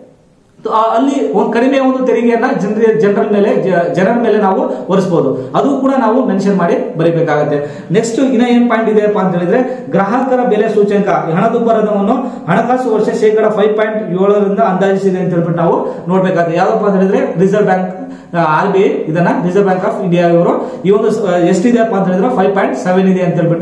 A: ಆ, ಅಲ್ಲಿ ಒಂದು ಕಡಿಮೆ ಒಂದು ತೆರಿಗೆಯನ್ನ ಜನರ ಜನರ ಮೇಲೆ ಜ- ಜನರ ಮೇಲೆ ನಾವು ಹೊರಿಸಬಹುದು ಅದು ಕೂಡ ನಾವು ಮೆನ್ಷನ್ ಮಾಡಿ ಬರೀಬೇಕಾಗುತ್ತೆ ನೆಕ್ಸ್ಟ್ ಇನ್ನ ಏನ್ ಪಾಯಿಂಟ್ ಇದೆಯಪ್ಪ ಅಂತ ಹೇಳಿದ್ರೆ ಗ್ರಾಹಕರ ಬೆಲೆ ಸೂಚ್ಯಂಕ ಈ ಹಣದುಬ್ಬರವನ್ನು ಹಣಕಾಸು ವರ್ಷ ಶೇಕಡ ಫೈವ್ ಪಾಯಿಂಟ್ ಏಳರಿಂದ ಅಂದಾಜಿಸಿದೆ ಅಂತ ಹೇಳ್ಬಿಟ್ಟು ನಾವು ನೋಡ್ಬೇಕಾಗುತ್ತೆ ಯಾವ್ದಪ್ಪ ಅಂತ ಹೇಳಿದ್ರೆ reserve bank R B I ಇದನ್ನ ರಿಸರ್ವ್ ಬ್ಯಾಂಕ್ ಆಫ್ ಇಂಡಿಯಾ ಇವರು ಈ ಒಂದು ಸ- ಎಷ್ಟಿದೆಯಪ್ಪ ಅಂತ ಹೇಳಿದ್ರೆ ಫೈವ್ ಪಾಯಿಂಟ್ ಸೆವೆನ್ ಇದೆ ಅಂತ ಹೇಳ್ಬಿಟ್ಟು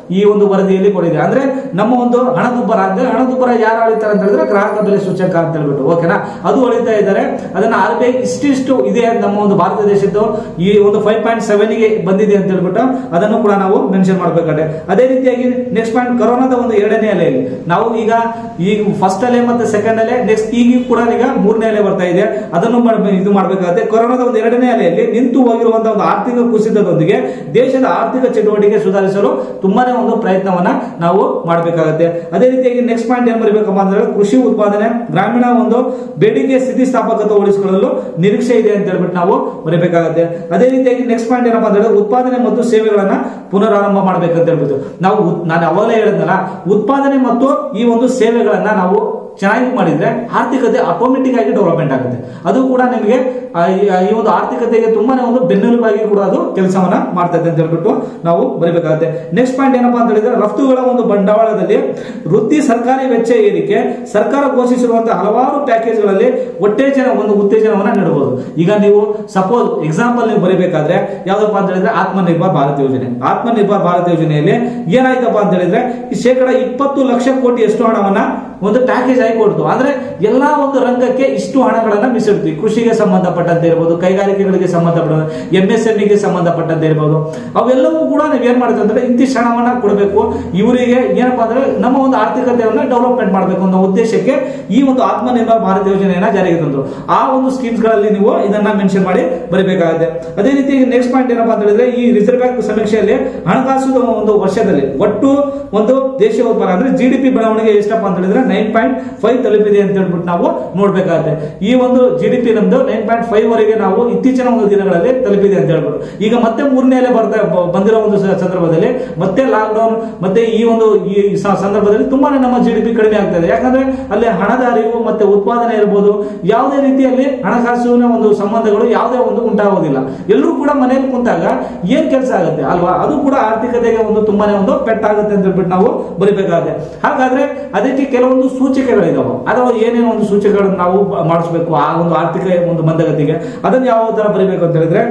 A: ಈ ಒಂದು ವರದಿಯಲ್ಲಿ ಕೊಟ್ಟಿದೆ ಅಂದ್ರೆ ನಮ್ಮ ಒಂದು ಹಣದುಬ್ಬರ ಅಂದ್ರೆ ಹಣದುಬ್ಬರ ಯಾರು ಅಳಿತಾರೆ ಅಂತ ಹೇಳಿದ್ರೆ ಗ್ರಾಹಕ ಬೆಲೆ ಸೂಚಕ ಅಂತ ಹೇಳ್ಬಿಟ್ಟು ಓಕೆನಾ ಅದು ಅಳಿತಾ ಇದ್ದಾರೆ ಅದನ್ನ ಆರ್ ಬಿ ಐ ಇಷ್ಟಿಷ್ಟು ಇದೆ ನಮ್ಮ ಒಂದು ಭಾರತ ದೇಶದ್ದು ಈ ಒಂದು ಫೈವ್ ಪಾಯಿಂಟ್ ಸೆವೆನ್ ಗೆ ಬಂದಿದೆ ಅಂತ ಹೇಳ್ಬಿಟ್ಟು ಅದನ್ನು ಕೂಡ ನಾವು ಮೆನ್ಷನ್ ಮಾಡಬೇಕಾದ್ರೆ ಅದೇ ರೀತಿಯಾಗಿ ನೆಕ್ಸ್ಟ್ ಪಾಯಿಂಟ್ ಕೊರೋನಾದ ಒಂದು ಎರಡನೇ ಅಲೆಯಲ್ಲಿ ನಾವು ಈಗ ಈಗ ಫಸ್ಟ್ ಅಲೆ ಮತ್ತೆ ಸೆಕೆಂಡ್ ಅಲೆ ನೆಕ್ಸ್ಟ್ ಈಗ ಕೂಡ ಈಗ ಮೂರನೇ ಅಲೆ ಬರ್ತಾ ಇದೆ ಅದನ್ನು ಮಾಡ್- ಇದು ಮಾಡಬೇಕಾಗುತ್ತೆ ಕೊರೋನಾದ ಒಂದು ಎರಡನೇ ಅಲೆಯಲ್ಲಿ ನಿಂತು ಹೋಗಿರುವಂತಹ ಒಂದು ಆರ್ಥಿಕ ಕುಸಿತದೊಂದಿಗೆ ದೇಶದ ಆರ್ಥಿಕ ಚಟುವಟಿಕೆ ಸುಧಾರಿಸಲು ತುಂಬಾನೇ ಒಂದು ಪ್ರಯತ್ನವನ್ನ ನಾವು ಮಾಡಬೇಕಾಗುತ್ತೆ ಅದೇ ರೀತಿಯಾಗಿ ನೆಕ್ಸ್ಟ್ ಪಾಯಿಂಟ್ ಏನ್ ಬರಬೇಕಪ್ಪ ಅಂದ್ರೆ ಕೃಷಿ ಉತ್ಪಾದನೆ ಗ್ರಾಮೀಣ ಒಂದು ಬೇಡಿಕೆ ಸ್ಥಿತಿಸ್ಥಾಪಕತ್ವ ಉಳಿಸಿಕೊಳ್ಳಲು ನಿರೀಕ್ಷೆ ಇದೆ ಅಂತ ಹೇಳ್ಬಿಟ್ಟು ನಾವು ಬರೀಬೇಕಾಗುತ್ತೆ ಅದೇ ರೀತಿಯಾಗಿ ನೆಕ್ಸ್ಟ್ ಪಾಯಿಂಟ್ ಏನಪ್ಪಾ ಅಂದ್ರೆ ಉತ್ಪಾದನೆ ಮತ್ತು ಸೇವೆಗಳನ್ನ ಪುನರಾರಂಭ ಮಾಡ್ಬೇಕಂತ ಹೇಳ್ಬಿಟ್ಟು ನಾವು ಉತ್- ನಾನು ಅವಾಗಲೇ ಹೇಳಿದ್ನಲ್ಲ ಉತ್ಪಾದನೆ ಮತ್ತು ಈ ಒಂದು ಸೇವೆಗಳನ್ನ ನಾವು ಚೆನ್ನಾಗಿ ಮಾಡಿದ್ರೆ ಆರ್ಥಿಕತೆ ಆಟೋಮೆಟಿಕ್ ಆಗಿ ಡೆವಲಪ್ಮೆಂಟ್ ಆಗುತ್ತೆ ಅದು ಕೂಡ ನಿಮಗೆ ಆ, ಈ- ಈ ಒಂದು ಆರ್ಥಿಕತೆಗೆ ತುಂಬಾನೇ ಒಂದು ಬೆನ್ನೆಲುಬಾಗಿ ಕೂಡ ಅದು ಕೆಲಸವನ್ನ ಮಾಡ್ತದೆ ಅಂತ ಹೇಳ್ಬಿಟ್ಟು ನಾವು ಬರೀಬೇಕಾಗುತ್ತೆ ನೆಕ್ಸ್ಟ್ ಪಾಯಿಂಟ್ ಏನಪ್ಪಾ ಅಂತ ಹೇಳಿದ್ರೆ ರಫ್ತುಗಳ ಒಂದು ಬಂಡವಾಳದಲ್ಲಿ ವೃತ್ತಿ ಸರ್ಕಾರಿ ವೆಚ್ಚ ಏರಿಕೆ ಸರ್ಕಾರ ಘೋಷಿಸಿರುವಂತಹ ಹಲವಾರು ಪ್ಯಾಕೇಜ್ಗಳಲ್ಲಿ ಉತ್ತೇಜನ ಒಂದು ಉತ್ತೇಜನವನ್ನ ನೀಡಬಹುದು ಈಗ ನೀವು ಸಪೋಸ್ ಎಕ್ಸಾಂಪಲ್ ನೀವು ಬರೀಬೇಕಾದ್ರೆ ಯಾವ್ದಪ್ಪ ಅಂತ ಹೇಳಿದ್ರೆ ಆತ್ಮನಿರ್ಭರ್ ಭಾರತ್ ಯೋಜನೆ ಆತ್ಮನಿರ್ಭರ್ ಭಾರತ್ ಯೋಜನೆಯಲ್ಲಿ ಏನಾಯ್ತಪ್ಪ ಅಂತ ಹೇಳಿದ್ರೆ ಈ ಶೇಕಡ ಇಪ್ಪತ್ತು ಲಕ್ಷ ಕೋಟಿ ಎಷ್ಟು ಹಣವನ್ನ ಒಂದು ಪ್ಯಾಕೇಜ್ ಆಗಿ ಕೊಡ್ತು ಅಂದ್ರೆ ಎಲ್ಲಾ ಒಂದು ರಂಗಕ್ಕೆ ಇಷ್ಟು ಹಣಗಳನ್ನ ಮೀಸಲಿಡ್ತೀವಿ ಕೃಷಿಗೆ ಸಂಬಂಧಪಟ್ಟಂತೆ ಇರ್ಬೋದು ಕೈಗಾರಿಕೆಗಳಿಗೆ ಸಂಬಂಧಪಟ್ಟ ಎಂ ಎಸ್ ಎಂ ಗೆ ಸಂಬಂಧಪಟ್ಟಂತೆ ಇರ್ಬೋದು ಅವೆಲ್ಲವೂ ಕೂಡ ನೀವು ಏನ್ ಮಾಡ್ತೀವಿ ಅಂದ್ರೆ ಇಂತಿಷ್ಟು ಹಣವನ್ನ ಕೊಡಬೇಕು ಇವರಿಗೆ ಏನಪ್ಪಾ ಅಂದ್ರೆ ನಮ್ಮ ಒಂದು ಆರ್ಥಿಕತೆಯನ್ನ ಡೆವಲಪ್ಮೆಂಟ್ ಮಾಡಬೇಕು ಅನ್ನೋ ಉದ್ದೇಶಕ್ಕೆ ಈ ಒಂದು ಆತ್ಮನಿರ್ಭರ್ ಭಾರತ್ ಯೋಜನೆಯನ್ನ ಜಾರಿಗೆ ತಂದ್ರು ಆ ಒಂದು ಸ್ಕೀಮ್ಸ್ ಗಳಲ್ಲಿ ನೀವು ಇದನ್ನ ಮೆನ್ಷನ್ ಮಾಡಿ ಬರೀಬೇಕಾಗುತ್ತೆ ಅದೇ ರೀತಿ ನೆಕ್ಸ್ಟ್ ಪಾಯಿಂಟ್ ಏನಪ್ಪಾ ಅಂತ ಹೇಳಿದ್ರೆ ಈ ರಿಸರ್ವ್ ಬ್ಯಾಂಕ್ ಸಮೀಕ್ಷೆಯಲ್ಲಿ ಹಣಕಾಸು ಒಂದು ವರ್ಷದಲ್ಲಿ ಒಟ್ಟು ಒಂದು ದೇಶೀಯ ಉತ್ಪನ್ನ ಅಂದ್ರೆ ಜಿ ಡಿ ಪಿ ಬೆಳವಣಿಗೆ ಎಷ್ಟಪ್ಪ ಅಂತ ಹೇಳಿದ್ರೆ ನೈನ್ ಪಾಯಿಂಟ್ ಫೈವ್ ತಲುಪಿದೆ ಅಂತ ಹೇಳ್ಬಿಟ್ಟು ನಾವು ನೋಡ್ಬೇಕಾಗುತ್ತೆ ಈ ಒಂದು ಜಿ ಡಿ ಪಿ ನಮ್ದು ನೈನ್ ಪಾಯಿಂಟ್ ಫೈವ್ ವರೆಗೆ ನಾವು ಇತ್ತೀಚಿನ ಒಂದು ದಿನಗಳಲ್ಲಿ ತಲುಪಿದೆ ಅಂತ ಹೇಳ್ಬಿಟ್ಟು ಈಗ ಮತ್ತೆ ಮೂರನೇ ಅಲೆ ಬರ್ತಾ ಬ- ಬಂದಿರೋ ಒಂದು ಸ- ಸಂದರ್ಭದಲ್ಲಿ ಮತ್ತೆ ಲಾಕ್ ಡೌನ್ ಮತ್ತೆ ಈ ಒಂದು ಈ ಸ- ಸಂದರ್ಭದಲ್ಲಿ ತುಂಬಾನೇ ನಮ್ಮ ಜಿ ಡಿ ಪಿ ಕಡಿಮೆ ಆಗ್ತಾ ಇದೆ ಯಾಕಂದ್ರೆ ಅಲ್ಲಿ ಹಣದ ಅರಿವು ಮತ್ತೆ ಉತ್ಪಾದನೆ ಇರ್ಬೋದು ಯಾವುದೇ ರೀತಿಯಲ್ಲಿ ಹಣಕಾಸಿನ ಒಂದು ಸಂಬಂಧಗಳು ಯಾವುದೇ ಒಂದು ಉಂಟಾಗೋದಿಲ್ಲ ಎಲ್ಲರೂ ಕೂಡ ಮನೆಯಲ್ಲಿ ಕುಂತಾಗ ಏನ್ ಕೆಲಸ ಆಗುತ್ತೆ ಅಲ್ವಾ ಅದು ಕೂಡ ಆರ್ಥಿಕತೆಗೆ ಒಂದು ತುಂಬಾನೇ ಒಂದು ಪೆಟ್ಟಾಗುತ್ತೆ ಅಂತ ಹೇಳ್ಬಿಟ್ಟು ನಾವು ಬರಿಬೇಕಾಗುತ್ತೆ ಹಾಗಾದ್ರೆ ಅದಕ್ಕೆ ಕೆಲವೊಂದು ಸೂಚಕಗಳಿದಾವೆ ಅಥವಾ ಏನೇನೋ ಒಂದು ಸೂಚಕಗಳನ್ನು ನಾವು ಬ- ಮಾಡಿಸ್ಬೇಕು ಆ ಒಂದು ಆರ್ಥಿಕ ಒಂದು ಮಂದಗತಿಗೆ ಅದನ್ನು ಯಾವ ತರ ಬರಿಬೇಕು ಅಂತ ಹೇಳಿದ್ರೆ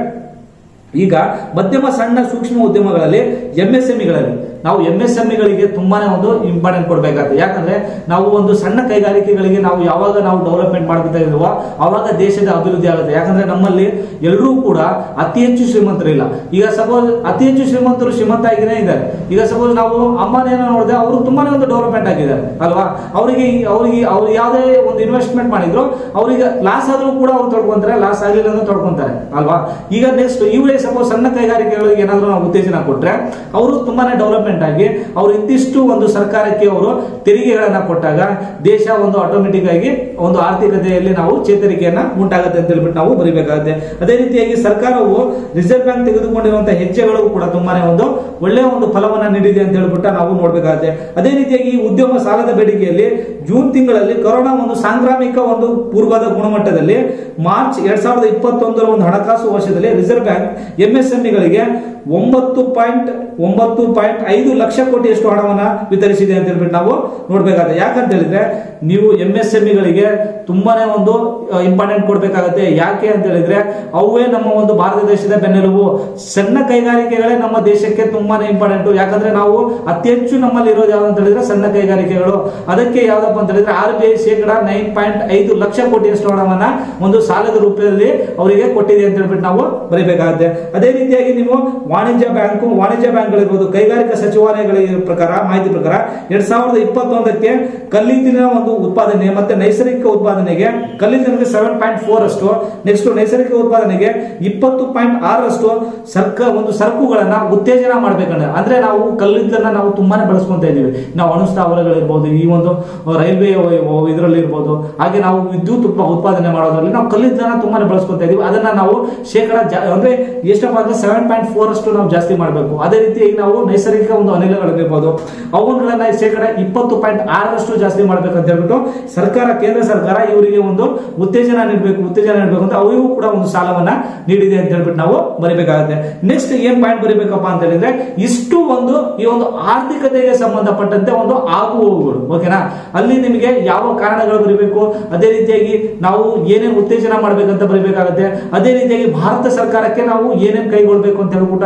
A: ಈಗ ಮಧ್ಯಮ ಸಣ್ಣ ಸೂಕ್ಷ್ಮ ಉದ್ಯಮಗಳಲ್ಲಿ ಎಂಎಸ್ಎಂಇಗಳಲ್ಲಿ ನಾವು ಎಂಎಸ್ಎಂಇಗಳಿಗೆ ತುಂಬಾನೇ ಒಂದು ಇಂಪಾರ್ಟೆಂಟ್ ಕೊಡಬೇಕಾಗುತ್ತೆ ಯಾಕಂದ್ರೆ ನಾವು ಒಂದು ಸಣ್ಣ ಕೈಗಾರಿಕೆಗಳಿಗೆ ನಾವು ಯಾವಾಗ ನಾವು ಡೆವಲಪ್ಮೆಂಟ್ ಮಾಡ್ತಾ ಇರುವ ಅವಾಗ ದೇಶದ ಅಭಿವೃದ್ಧಿ ಆಗುತ್ತೆ ಯಾಕಂದ್ರೆ ನಮ್ಮಲ್ಲಿ ಎಲ್ಲರೂ ಕೂಡ ಅತಿ ಹೆಚ್ಚು ಶ್ರೀಮಂತರಿಲ್ಲ ಈಗ ಸಪೋಸ್ ಅತಿ ಹೆಚ್ಚು ಶ್ರೀಮಂತರು ಶ್ರೀಮಂತ ಆಗಿನೇ ಇದ್ದಾರೆ ಈಗ ಸಪೋಸ್ ನಾವು ಅಂಬಾನಿಯನ್ನು ನೋಡಿದ್ರೆ ಅವರು ತುಂಬಾನೇ ಒಂದು ಡೆವಲಪ್ಮೆಂಟ್ ಆಗಿದ್ದಾರೆ ಅಲ್ವಾ ಅವರಿಗೆ ಅವರಿಗೆ ಅವ್ರು ಯಾವುದೇ ಒಂದು ಇನ್ವೆಸ್ಟ್ಮೆಂಟ್ ಮಾಡಿದ್ರು ಅವರಿಗೆ ಲಾಸ್ ಆದ್ರೂ ಕೂಡ ಅವ್ರು ತೊಡ್ಕೊಂತಾರೆ ಲಾಸ್ ಆಗಿಲ್ಲ ಅಂದ್ರೆ ತೊಡ್ಕೊಂತಾರೆ ಅಲ್ವಾ ಈಗ ನೆಕ್ಸ್ಟ್ ಇವರೇ ಸಪೋಸ್ ಸಣ್ಣ ಕೈಗಾರಿಕೆಗಳಿಗೆ ಏನಾದ್ರು ನಾವು ಉತ್ತೇಜನ ಕೊಟ್ರೆ ಅವರು ತುಂಬಾನೇ ಡೆವಲಪ್ಮೆಂಟ್ ಆಗಿ ಅವರು ಇಂತಿಷ್ಟು ಒಂದು ಸರ್ಕಾರಕ್ಕೆ ಅವರು ತೆರಿಗೆಗಳನ್ನ ಕೊಟ್ಟಾಗ ದೇಶ ಒಂದು ಆಟೋಮೆಟಿಕ್ ಆಗಿ ಒಂದು ಆರ್ಥಿಕತೆಯಲ್ಲಿ ನಾವು ಚೇತರಿಕೆಯನ್ನ ಉಂಟಾಗುತ್ತೆ ಅಂತ ಹೇಳ್ಬಿಟ್ಟು ನಾವು ಬರಿಬೇಕಾಗುತ್ತೆ ಅದೇ ರೀತಿಯಾಗಿ ಸರ್ಕಾರವು ರಿಸರ್ವ್ ಬ್ಯಾಂಕ್ ತೆಗೆದುಕೊಂಡಿರುವಂತಹ ಹೆಜ್ಜೆಗಳು ಕೂಡ ತುಂಬಾನೇ ಒಂದು ಒಳ್ಳೆಯ ಒಂದು ಫಲವನ್ನ ನೀಡಿದೆ ಅಂತ ಹೇಳ್ಬಿಟ್ಟು ನಾವು ನೋಡ್ಬೇಕಾಗುತ್ತೆ ಅದೇ ರೀತಿಯಾಗಿ ಈ ಉದ್ಯಮ ಸಾಲದ ಬೇಡಿಕೆಯಲ್ಲಿ ಜೂನ್ ತಿಂಗಳಲ್ಲಿ ಕೊರೋನಾ ಒಂದು ಸಾಂಕ್ರಾಮಿಕ ಒಂದು ಪೂರ್ವದ ಗುಣಮಟ್ಟದಲ್ಲಿ ಮಾರ್ಚ್ ಎರಡ್ ಸಾವಿರದ ಇಪ್ಪತ್ತೊಂದರ ಒಂದು ಹಣಕಾಸು ವರ್ಷದಲ್ಲಿ ರಿಸರ್ವ್ ಬ್ಯಾಂಕ್ ಎಂಎಸ್ಎಂಇಗಳಿಗೆ ಒಂಬತ್ತು ಪಾಯಿಂಟ್ ಒಂಬತ್ತು ಪಾಯಿಂಟ್ ಐದು ಲಕ್ಷ ಕೋಟಿಯಷ್ಟು ಹಣವನ್ನ ವಿತರಿಸಿದೆ ಅಂತ ಹೇಳ್ಬಿಟ್ಟು ನಾವು ನೋಡ್ಬೇಕಾಗುತ್ತೆ ಯಾಕಂತ ಹೇಳಿದ್ರೆ ನೀವು ಎಂಎಸ್ಎಂಇಗಳಿಗೆ ತುಂಬಾನೇ ಒಂದು ಇಂಪಾರ್ಟೆಂಟ್ ಕೊಡ್ಬೇಕಾಗತ್ತೆ ಯಾಕೆ ಅಂತ ಹೇಳಿದ್ರೆ ಅವೇ ನಮ್ಮ ಒಂದು ಭಾರತ ದೇಶದ ಬೆನ್ನೆಲುಬು ಸಣ್ಣ ಕೈಗಾರಿಕೆಗಳೇ ನಮ್ಮ ದೇಶಕ್ಕೆ ತುಂಬಾನೇ ಇಂಪಾರ್ಟೆಂಟ್ ಯಾಕಂದ್ರೆ ನಾವು ಅತಿ ಹೆಚ್ಚು ನಮ್ಮಲ್ಲಿ ಇರೋದು ಯಾವ್ದು ಅಂತ ಹೇಳಿದ್ರೆ ಸಣ್ಣ ಕೈಗಾರಿಕೆಗಳು ಅದಕ್ಕೆ ಯಾವ್ದಪ್ಪ ಅಂತ ಹೇಳಿದ್ರೆ ಆರ್ ಬಿ ಐ ಶೇಕಡ ನೈನ್ ಪಾಯಿಂಟ್ ಐದು ಲಕ್ಷ ಕೋಟಿಯಷ್ಟು ಹಣವನ್ನ ಒಂದು ಸಾಲದ ರೂಪದಲ್ಲಿ ಅವರಿಗೆ ಕೊಟ್ಟಿದೆ ಅಂತ ಹೇಳ್ಬಿಟ್ಟು ನಾವು ಬರೀಬೇಕಾಗುತ್ತೆ ಅದೇ ರೀತಿಯಾಗಿ ನೀವು ವಾಣಿಜ್ಯ ಬ್ಯಾಂಕು ವಾಣಿಜ್ಯ ಬ್ಯಾಂಕ್ಗಳಿರ್ಬೋದು ಕೈಗಾರಿಕಾ ಸಚಿವಾಲಯಗಳ ಪ್ರಕಾರ ಮಾಹಿತಿ ಪ್ರಕಾರ ಎರಡ್ ಸಾವಿರದ ಇಪ್ಪತ್ತೊಂದಕ್ಕೆ ಕಲ್ಲಿದ್ದಿನ ಒಂದು ಉತ್ಪಾದನೆ ಮತ್ತೆ ನೈಸರ್ಗಿಕ ಉತ್ಪಾದನೆಗೆ ಕಲ್ಲಿದ್ದಲಿಗೆ ಸೆವೆನ್ ಪಾಯಿಂಟ್ ಫೋರ್ ಅಷ್ಟು ನೆಕ್ಸ್ಟ್ ನೈಸರ್ಗಿಕ ಉತ್ಪಾದನೆಗೆ ಇಪ್ಪತ್ತು ಪಾಯಿಂಟ್ ಆರಷ್ಟು ಸರ್ಕ ಒಂದು ಸರಕುಗಳನ್ನ ಉತ್ತೇಜನ ಮಾಡ್ಬೇಕಂದ್ರೆ ಅಂದ್ರೆ ನಾವು ಕಲ್ಲಿದ್ದನ್ನ ನಾವು ತುಂಬಾನೇ ಬಳಸ್ಕೊಂತ ಇದೀವಿ ನಾವು ಅಣು ಸ್ಥಾವರಗಳಿರ್ಬೋದು ಈ ಒಂದು ರೈಲ್ವೆ ಇದರಲ್ಲಿ ಇರ್ಬೋದು ಹಾಗೆ ನಾವು ವಿದ್ಯುತ್ ಉತ್ಪ- ಉತ್ಪಾದನೆ ಮಾಡೋದ್ರಲ್ಲಿ ನಾವು ಕಲ್ಲಿದ್ದನ್ನ ತುಂಬಾನೇ ಬಳಸ್ಕೊಂತ ಇದೀವಿ ಅದನ್ನ ನಾವು ಶೇಕಡ ಜಾ- ಅಂದ್ರೆ ಎಷ್ಟಪ್ಪ ಅಂದ್ರೆ ಸೆವೆನ್ ಪಾಯಿಂಟ್ ಫೋರ್ ಅಷ್ಟು ನಾವು ಜಾಸ್ತಿ ಮಾಡಬೇಕು ಅದೇ ರೀತಿ ಈಗ ನಾವು ನೈಸರ್ಗಿಕ ಒಂದು ಅನಿಲಗಳಿರ್ಬೋದು ಅವುಗಳನ್ನ ಶೇಕಡ ಇಪ್ಪತ್ತು ಪಾಯಿಂಟ್ ಆರರಷ್ಟು ಜಾಸ್ತಿ ಮಾಡ್ಬೇಕಂತ ಹೇಳ್ಬಿಟ್ಟು ಸರ್ಕಾರ ಕೇಂದ್ರ ಸರ್ಕಾರ ಇವರಿಗೆ ಒಂದು ಉತ್ತೇಜನ ನೀಡಬೇಕು ಉತ್ತೇಜನ ನೀಡಬೇಕು ಅಂತ ಅವರಿಗೂ ಕೂಡ ಒಂದು ಸಾಲವನ್ನ ನೀಡಿದೆ ಅಂತ ಹೇಳ್ಬಿಟ್ಟು ನಾವು ಬರಿಬೇಕಾಗುತ್ತೆ ನೆಕ್ಸ್ಟ್ ಏನ್ ಪಾಯಿಂಟ್ ಬರಿಬೇಕಪ್ಪ ಅಂತ ಹೇಳಿದ್ರೆ ಇಷ್ಟು ಒಂದು ಈ ಒಂದು ಆರ್ಥಿಕತೆಗೆ ಸಂಬಂಧಪಟ್ಟಂತೆ ಒಂದು ಆಗು ಹೋಗುಗಳು ಓಕೆನಾ ಅಲ್ಲಿ ನಿಮಗೆ ಯಾವ ಕಾರಣಗಳು ಬರೀಬೇಕು ಅದೇ ರೀತಿಯಾಗಿ ನಾವು ಏನೇನು ಉತ್ತೇಜನ ಮಾಡ್ಬೇಕಂತ ಬರೀಬೇಕಾಗುತ್ತೆ ಅದೇ ರೀತಿಯಾಗಿ ಭಾರತ ಸರ್ಕಾರಕ್ಕೆ ನಾವು ಏನೇನು ಕೈಗೊಳ್ಬೇಕು ಅಂತ ಹೇಳ್ಬಿಟ್ಟು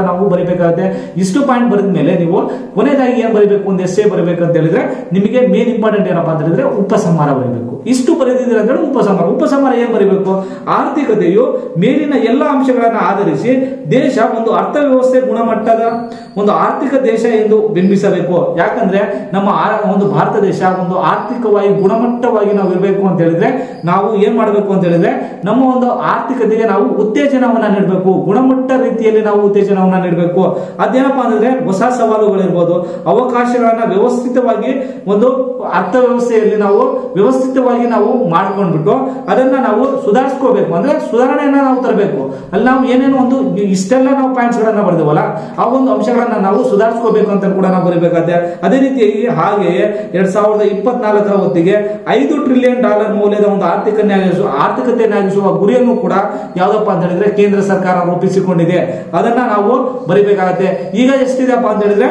A: ನಾವು ಬರೀಬೇಕಾಗುತ್ತೆ ಇಷ್ಟು ಪಾಯಿಂಟ್ ಬರೆದ ಮೇಲೆ ನೀವು ಕೊನೆಯದಾಗಿ ಏನ್ ಬರೀಬೇಕು ಒಂದು ಎಸ್ಸೆ ಬರಬೇಕು ಅಂತ ಹೇಳಿದ್ರೆ ನಿಮಗೆ ಮೇನ್ ಇಂಪಾರ್ಟೆಂಟ್ ಏನಪ್ಪಾ ಅಂತ ಹೇಳಿದ್ರೆ ಉಪಸಂಹಾರ ಬರೀಬೇಕು ಇಷ್ಟು ಬರೆದಿದ್ದೀರ ಅಂದ್ರೆ ಉಪಸಂಹಾರ ಉಪಸಂಹಾರ ಏನ್ ಬರೀಬೇಕು ಆರ್ಥಿಕತೆಯು ಮೇಲಿನ ಎಲ್ಲ ಅಂಶಗಳನ್ನ ಆಧರಿಸಿ ದೇಶ ಒಂದು ಅರ್ಥವ್ಯವಸ್ಥೆ ಗುಣಮಟ್ಟದ ಒಂದು ಆರ್ಥಿಕ ದೇಶ ಎಂದು ಬಿಂಬಿಸಬೇಕು ಯಾಕಂದ್ರೆ ನಮ್ಮ ಆ- ಒಂದು ಭಾರತ ದೇಶ ಒಂದು ಆರ್ಥಿಕವಾಗಿ ಗುಣಮಟ್ಟವಾಗಿ ನಾವು ಇರಬೇಕು ಅಂತ ಹೇಳಿದ್ರೆ ನಾವು ಏನ್ ಮಾಡಬೇಕು ಅಂತ ಹೇಳಿದ್ರೆ ನಮ್ಮ ಒಂದು ಆರ್ಥಿಕತೆಗೆ ನಾವು ಉತ್ತೇಜನವನ್ನ ನೀಡಬೇಕು ಗುಣಮಟ್ಟ ರೀತಿಯಲ್ಲಿ ನಾವು ಉತ್ತೇಜನವನ್ನ ನೀಡಬೇಕು ಅದೇನಪ್ಪಾ ಅಂದ್ರೆ ಹೊಸ ಸವಾಲುಗಳಿರ್ಬೋದು ಅವಕಾಶಗಳನ್ನ ವ್ಯವಸ್ಥಿತವಾಗಿ ಒಂದು ಅರ್ಥವ್ಯವಸ್ಥೆಯಲ್ಲಿ ನಾವು ವ್ಯವಸ್ಥಿತವಾಗಿ ನಾವು ಮಾಡ್ಕೊಂಡ್ಬಿಟ್ಟು ಅದನ್ನ ನಾವು ಸುಧಾರಿಸ್ಕೋಬೇಕು ಅಂದ್ರೆ ಸುಧಾರಣೆಯನ್ನ ನಾವು ತರಬೇಕು ಅಲ್ಲಿ ನಾವು ಏನೇನೋ ಒಂದು ಇಷ್ಟೆಲ್ಲ ನಾವು ಪಾಯಿಂಟ್ಸ್ ಗಳನ್ನ ಬರೆದೇವಲ್ಲ ಆ ಒಂದು ಅಂಶಗಳನ್ನ ನಾವು ಸುಧಾರಿಸ್ಕೋಬೇಕು ಅಂತ ಕೂಡ ನಾವು ಬರೀಬೇಕಾದ್ರೆ ಅದೇ ರೀತಿಯಾಗಿ ಹಾಗೆಯೇ ಎರಡ್ ಸಾವಿರದ ಇಪ್ಪತ್ನಾಲ್ಕರ ಹೊತ್ತಿಗೆ ಐದು ಟ್ರಿಲಿಯನ್ ಡಾಲರ್ ಮೌಲ್ಯದ ಒಂದು ಆರ್ಥಿಕ ಆರ್ಥಿಕತೆಯನ್ನಾಗಿಸುವ ಗುರಿಯನ್ನು ಕೂಡ ಯಾವ್ದಪ್ಪ ಅಂತ ಹೇಳಿದ್ರೆ ಕೇಂದ್ರ ಸರ್ಕಾರ ರೂಪಿಸಿಕೊಂಡಿದೆ ಅದನ್ನ ನಾವು ಬರಿಬೇಕಾಗತ್ತೆ ಈಗ ಎಷ್ಟಿದೆಪ್ಪ ಅಂತ ಹೇಳಿದ್ರೆ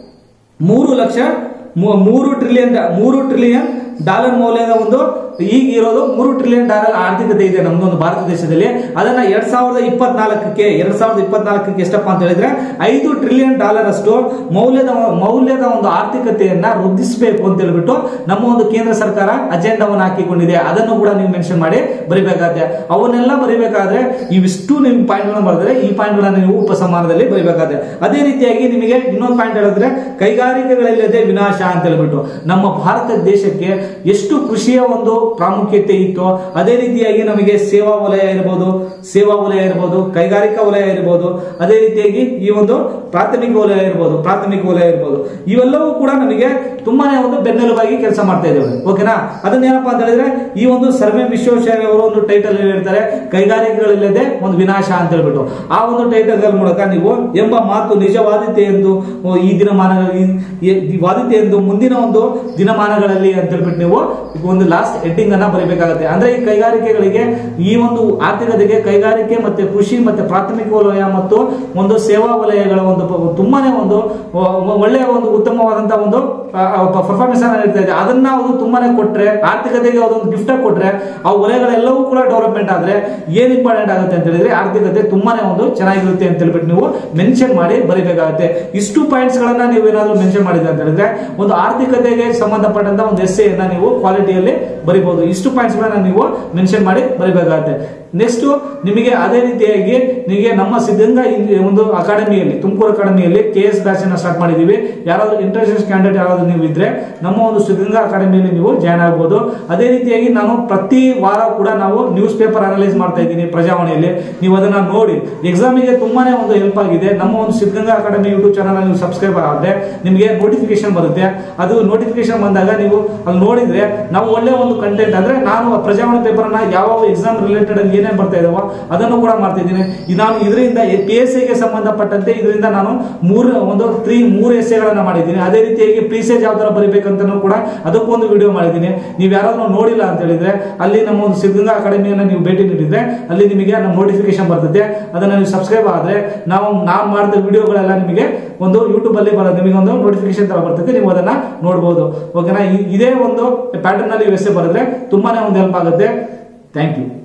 A: ಮೂರು ಲಕ್ಷ ಮೂ- ಮೂರು ಟ್ರಿಲಿಯನ್ ಮೂರು ಟ್ರಿಲಿಯನ್ ಡಾಲರ್ ಮೌಲ್ಯದ ಒಂದು ಈಗ ಇರೋದು ಮೂರು ಟ್ರಿಲಿಯನ್ ಡಾಲರ್ ಆರ್ಥಿಕತೆ ಇದೆ ನಮ್ದೊಂದು ಭಾರತ ದೇಶದಲ್ಲಿ ಅದನ್ನ ಎರಡ್ ಸಾವಿರದ ಇಪ್ಪತ್ನಾಲ್ಕಕ್ಕೆ ಎರಡ್ ಸಾವಿರದ ಇಪ್ಪತ್ನಾಲ್ಕಕ್ಕೆ ಎಷ್ಟಪ್ಪ ಅಂತ ಹೇಳಿದ್ರೆ ಐದು ಟ್ರಿಲಿಯನ್ ಡಾಲರ್ ಅಷ್ಟು ಮೌಲ್ಯದ ಮೌಲ್ಯದ ಒಂದು ಆರ್ಥಿಕತೆಯನ್ನ ವೃದ್ಧಿಸಬೇಕು ಅಂತ ಹೇಳ್ಬಿಟ್ಟು ನಮ್ಮ ಒಂದು ಕೇಂದ್ರ ಸರ್ಕಾರ ಅಜೆಂಡಾವನ್ನು ಹಾಕಿಕೊಂಡಿದೆ ಅದನ್ನು ಕೂಡ ನೀವು ಮೆನ್ಷನ್ ಮಾಡಿ ಬರಿಬೇಕಾಗುತ್ತೆ ಅವನ್ನೆಲ್ಲ ಬರಿಬೇಕಾದ್ರೆ ಇವಿಷ್ಟು ನಿಮ್ ಪಾಯಿಂಟ್ ಗಳನ್ನ ಬರೆದ್ರೆ ಈ ಪಾಯಿಂಟ್ ಗಳನ್ನ ನೀವು ಉಪಸಂಹಾರದಲ್ಲಿ ಬರಿಬೇಕಾಗುತ್ತೆ ಅದೇ ರೀತಿಯಾಗಿ ನಿಮಗೆ ಇನ್ನೊಂದು ಪಾಯಿಂಟ್ ಹೇಳಿದ್ರೆ ಕೈಗಾರಿಕೆಗಳಿಲ್ಲದೆ ವಿನಾಶ ಅಂತ ಹೇಳ್ಬಿಟ್ಟು ನಮ್ಮ ಭಾರತ ದೇಶಕ್ಕೆ ಎಷ್ಟು ಕೃಷಿಯ ಒಂದು ಪ್ರಾಮುಖ್ಯತೆ ಇತ್ತು ಅದೇ ರೀತಿಯಾಗಿ ನಮಗೆ ಸೇವಾ ವಲಯ ಇರಬಹುದು ಸೇವಾ ವಲಯ ಇರಬಹುದು ಕೈಗಾರಿಕಾ ವಲಯ ಇರಬಹುದು ಅದೇ ರೀತಿಯಾಗಿ ಈ ಒಂದು ಪ್ರಾಥಮಿಕ ವಲಯ ಇರಬಹುದು ಪ್ರಾಥಮಿಕ ವಲಯ ಇರಬಹುದು ಇವೆಲ್ಲವೂ ಕೂಡ ನಮಗೆ ತುಂಬಾನೇ ಒಂದು ಬೆನ್ನೆಲುಬಾಗಿ ಕೆಲಸ ಮಾಡ್ತಾ ಇದ್ದೇವೆ ಓಕೆನಾ ಅದನ್ನೇನಪ್ಪಾ ಅಂತ ಹೇಳಿದ್ರೆ ಈ ಒಂದು ಸರ್ವೆ ವಿಶ್ವೇಶ್ವರಯ್ಯ ಅವರು ಒಂದು ಟೈಟಲ್ ಹೇಳ್ತಾರೆ ಕೈಗಾರಿಕೆಗಳಿಲ್ಲದೆ ಒಂದು ವಿನಾಶ ಅಂತ ಹೇಳ್ಬಿಟ್ಟು ಆ ಒಂದು ಟೈಟಲ್ ಮೂಲಕ ನೀವು ಎಂಬ ಮಾತು ನಿಜವಾದಿತೆ ಎಂದು ಓ, ಈ ದಿನಮಾನ ಈ- ಈ ವಾದಿತೆ ಎಂದು ಮುಂದಿನ ಒಂದು ದಿನಮಾನಗಳಲ್ಲಿ ಅಂತ ಹೇಳ್ಬಿಟ್ಟು ನೀವು ಒಂದು ಲಾಸ್ಟ್ ಹೆಡ್ಡಿಂಗ್ ಅನ್ನ ಬರೀಬೇಕಾಗುತ್ತೆ ಅಂದ್ರೆ ಈ ಕೈಗಾರಿಕೆಗಳಿಗೆ ಈ ಒಂದು ಆರ್ಥಿಕತೆಗೆ ಕೈಗಾರಿಕೆ ಮತ್ತೆ ಕೃಷಿ ಮತ್ತೆ ಪ್ರಾಥಮಿಕ ವಲಯ ಮತ್ತು ಒಂದು ಸೇವಾ ವಲಯಗಳ ಒಂದು ಪ- ತುಂಬಾನೇ ಒಂದು ಒ- ಒಳ್ಳೆಯ ಒಂದು ಉತ್ತಮವಾದಂತಹ ಒಂದು ಪರ್ಫಾರ್ಮೆನ್ಸ್ ಅನ್ನ ನೀಡ್ತಾ ಇದೆ ಅದನ್ನ ಅವರು ತುಂಬಾನೇ ಕೊಟ್ರೆ ಆರ್ಥಿಕತೆಗೆ ಅದೊಂದು ಗಿಫ್ಟ್ ಕೊಟ್ರೆ ಆ ವಲಯಗಳೆಲ್ಲವೂ ಕೂಡ ಡೆವಲಪ್ಮೆಂಟ್ ಆದ್ರೆ ಏನ್ ಇಂಪಾರ್ಟೆಂಟ್ ಆಗುತ್ತೆ ಅಂತ ಹೇಳಿದ್ರೆ ಆರ್ಥಿಕತೆ ತುಂಬಾನೇ ಒಂದು ಚೆನ್ನಾಗಿರುತ್ತೆ ಅಂತ ಹೇಳ್ಬಿಟ್ಟು ನೀವು ಮೆನ್ಷನ್ ಮಾಡಿ ಬರೀಬೇಕಾಗುತ್ತೆ ಇಷ್ಟು ಪಾಯಿಂಟ್ಸ್ ಗಳನ್ನ ನೀವು ಏನಾದ್ರು ಮೆನ್ಷನ್ ಮಾಡಿದ್ರೆ ಅಂತ ಹೇಳಿದ್ರೆ ಒಂದು ಆರ್ಥಿಕತೆಗೆ ಸಂಬಂಧಪಟ್ಟಂತ ಒಂದು ಎಸ್ಸೆಯನ್ನ ನೀವು ಕ್ವಾಲಿಟಿಯಲ್ಲಿ ಬರಿಬಹುದು ಇಷ್ಟು ಪಾಯಿಂಟ್ಸ್ ಗಳನ್ನ ನೀವು ಮೆನ್ಷನ್ ಮಾಡಿ ಬರೀಬೇಕಾಗುತ್ತೆ ನೆಕ್ಸ್ಟ್ ನಿಮಗೆ ಅದೇ ರೀತಿಯಾಗಿ ನಿಮಗೆ ನಮ್ಮ ಸಿದ್ಧಗಂಗಾ ಇನ್- ಒಂದು ಅಕಾಡೆಮಿಯಲ್ಲಿ ತುಮಕೂರು ಅಕಾಡೆಮಿಯಲ್ಲಿ ಕೆ ಎಸ್ ಬ್ಯಾಚ್ ಅನ್ನ ಸ್ಟಾರ್ಟ್ ಮಾಡಿದೀವಿ ಯಾರಾದ್ರೂ ಇಂಟರ್ನ್ಯಾಷನಲ್ ಕ್ಯಾಂಡಿಡೇಟ್ ಯಾರಾದ್ರೂ ನೀವು ಇದ್ರೆ ನಮ್ಮ ಒಂದು ಸಿದ್ಧಗಂಗಾ ಅಕಾಡೆಮಿಯಲ್ಲಿ ನೀವು ಜಾಯ್ನ್ ಆಗಬಹುದು ಅದೇ ರೀತಿಯಾಗಿ ನಾನು ಪ್ರತಿ ವಾರ ಕೂಡ ನಾವು ನ್ಯೂಸ್ ಪೇಪರ್ ಅನಲೈಸ್ ಮಾಡ್ತಾ ಇದ್ದೀನಿ ಪ್ರಜಾವಾಣಿಯಲ್ಲಿ ನೀವು ಅದನ್ನ ನೋಡಿ ಎಕ್ಸಾಮಿಗೆ ತುಂಬಾನೇ ಒಂದು ಹೆಲ್ಪ್ ಆಗಿದೆ ನಮ್ಮ ಒಂದು ಸಿದ್ಧಗಂಗಾ ಅಕಾಡೆಮಿ ಯೂಟ್ಯೂಬ್ ಚಾನಲ್ ನೀವು ಸಬ್ಸ್ಕ್ರೈಬ್ ಆದ್ರೆ ನಿಮಗೆ ನೋಟಿಫಿಕೇಶನ್ ಬರುತ್ತೆ ಅದು ನೋಟಿಫಿಕೇಶನ್ ಬಂದಾಗ ನೀವು ಅಲ್ಲಿ ನೋಡಿದ್ರೆ ನಾವು ಒಳ್ಳೆ ಒಂದು ಕಂಟೆಂಟ್ ಅಂದ್ರೆ ನಾನು ಆ ಪ್ರಜಾವಾಣಿ ಪೇಪರ್ ಅನ್ನ ಯಾವ ಎಕ್ಸಾಮ್ ರಿಲೇಟೆಡ್ ಅಲ್ಲಿ ಏನೇನ್ ಬರ್ತಾ ಇದಾವೋ ಅದನ್ನು ಕೂಡ ಮಾಡ್ತಾ ಇದ್ದೀನಿ ಇದು ನಾನು ಇದರಿಂದ ಪಿ ಎಸ್ ಗೆ ಸಂಬಂಧಪಟ್ಟಂತೆ ಇದರಿಂದ ನಾನು ಮೂರು ಒಂದು ತ್ರೀ ಮೂರು ಎಸ್ಸೆಗಳನ್ನ ಮಾಡಿದ್ದೀನಿ ಅದೇ ರೀತಿಯಾಗಿ ಪ್ರೀಸೇಜ್ ಯಾವ ತರ ಬರೀಬೇಕಂತನೂ ಕೂಡ ಅದಕ್ಕೊಂದು ವಿಡಿಯೋ ಮಾಡಿದ್ದೀನಿ ನೀವು ಯಾರಾದ್ರೂ ನೋಡಿಲ್ಲ ಅಂತ ಹೇಳಿದ್ರೆ ಅಲ್ಲಿ ನಮ್ಮ ಒಂದು ಸಿದ್ಧಗಂಗಾ ಅಕಾಡೆಮಿಯನ್ನ ನೀವು ಭೇಟಿ ನೀಡಿದ್ರೆ ಅಲ್ಲಿ ನಿಮಗೆ ನಮ್ಮ ನೋಟಿಫಿಕೇಶನ್ ಬರ್ತದೆ ಅದನ್ನ ನೀವು ಸಬ್ಸ್ಕ್ರೈಬ್ ಆದ್ರೆ ನಾವು ನಾವು ಮಾಡಿದ ವಿಡಿಯೋಗಳೆಲ್ಲ ನಿಮಗೆ ಒಂದು ಯೂಟ್ಯೂಬ್ ಅಲ್ಲಿ ಬರೋದು ನಿಮಗೆ ಒಂದು ನೋಟಿಫಿಕೇಶನ್ ತರ ಬರ್ತದೆ ನೀವು ಅದನ್ನ ನೋಡಬಹುದು ಓಕೆನಾ ಇ- ಇದೇ ಒಂದು ಪ್ಯಾಟರ್ನ್ ಅಲ್ಲಿ ವ್ಯವಸ್ಥೆ ಬರೆದ್ರೆ ತುಂಬಾನೇ ಒಂದು ಹೆಲ್ಪ್ ಆಗುತ್ತೆ ಥ್ಯಾಂಕ್ ಯು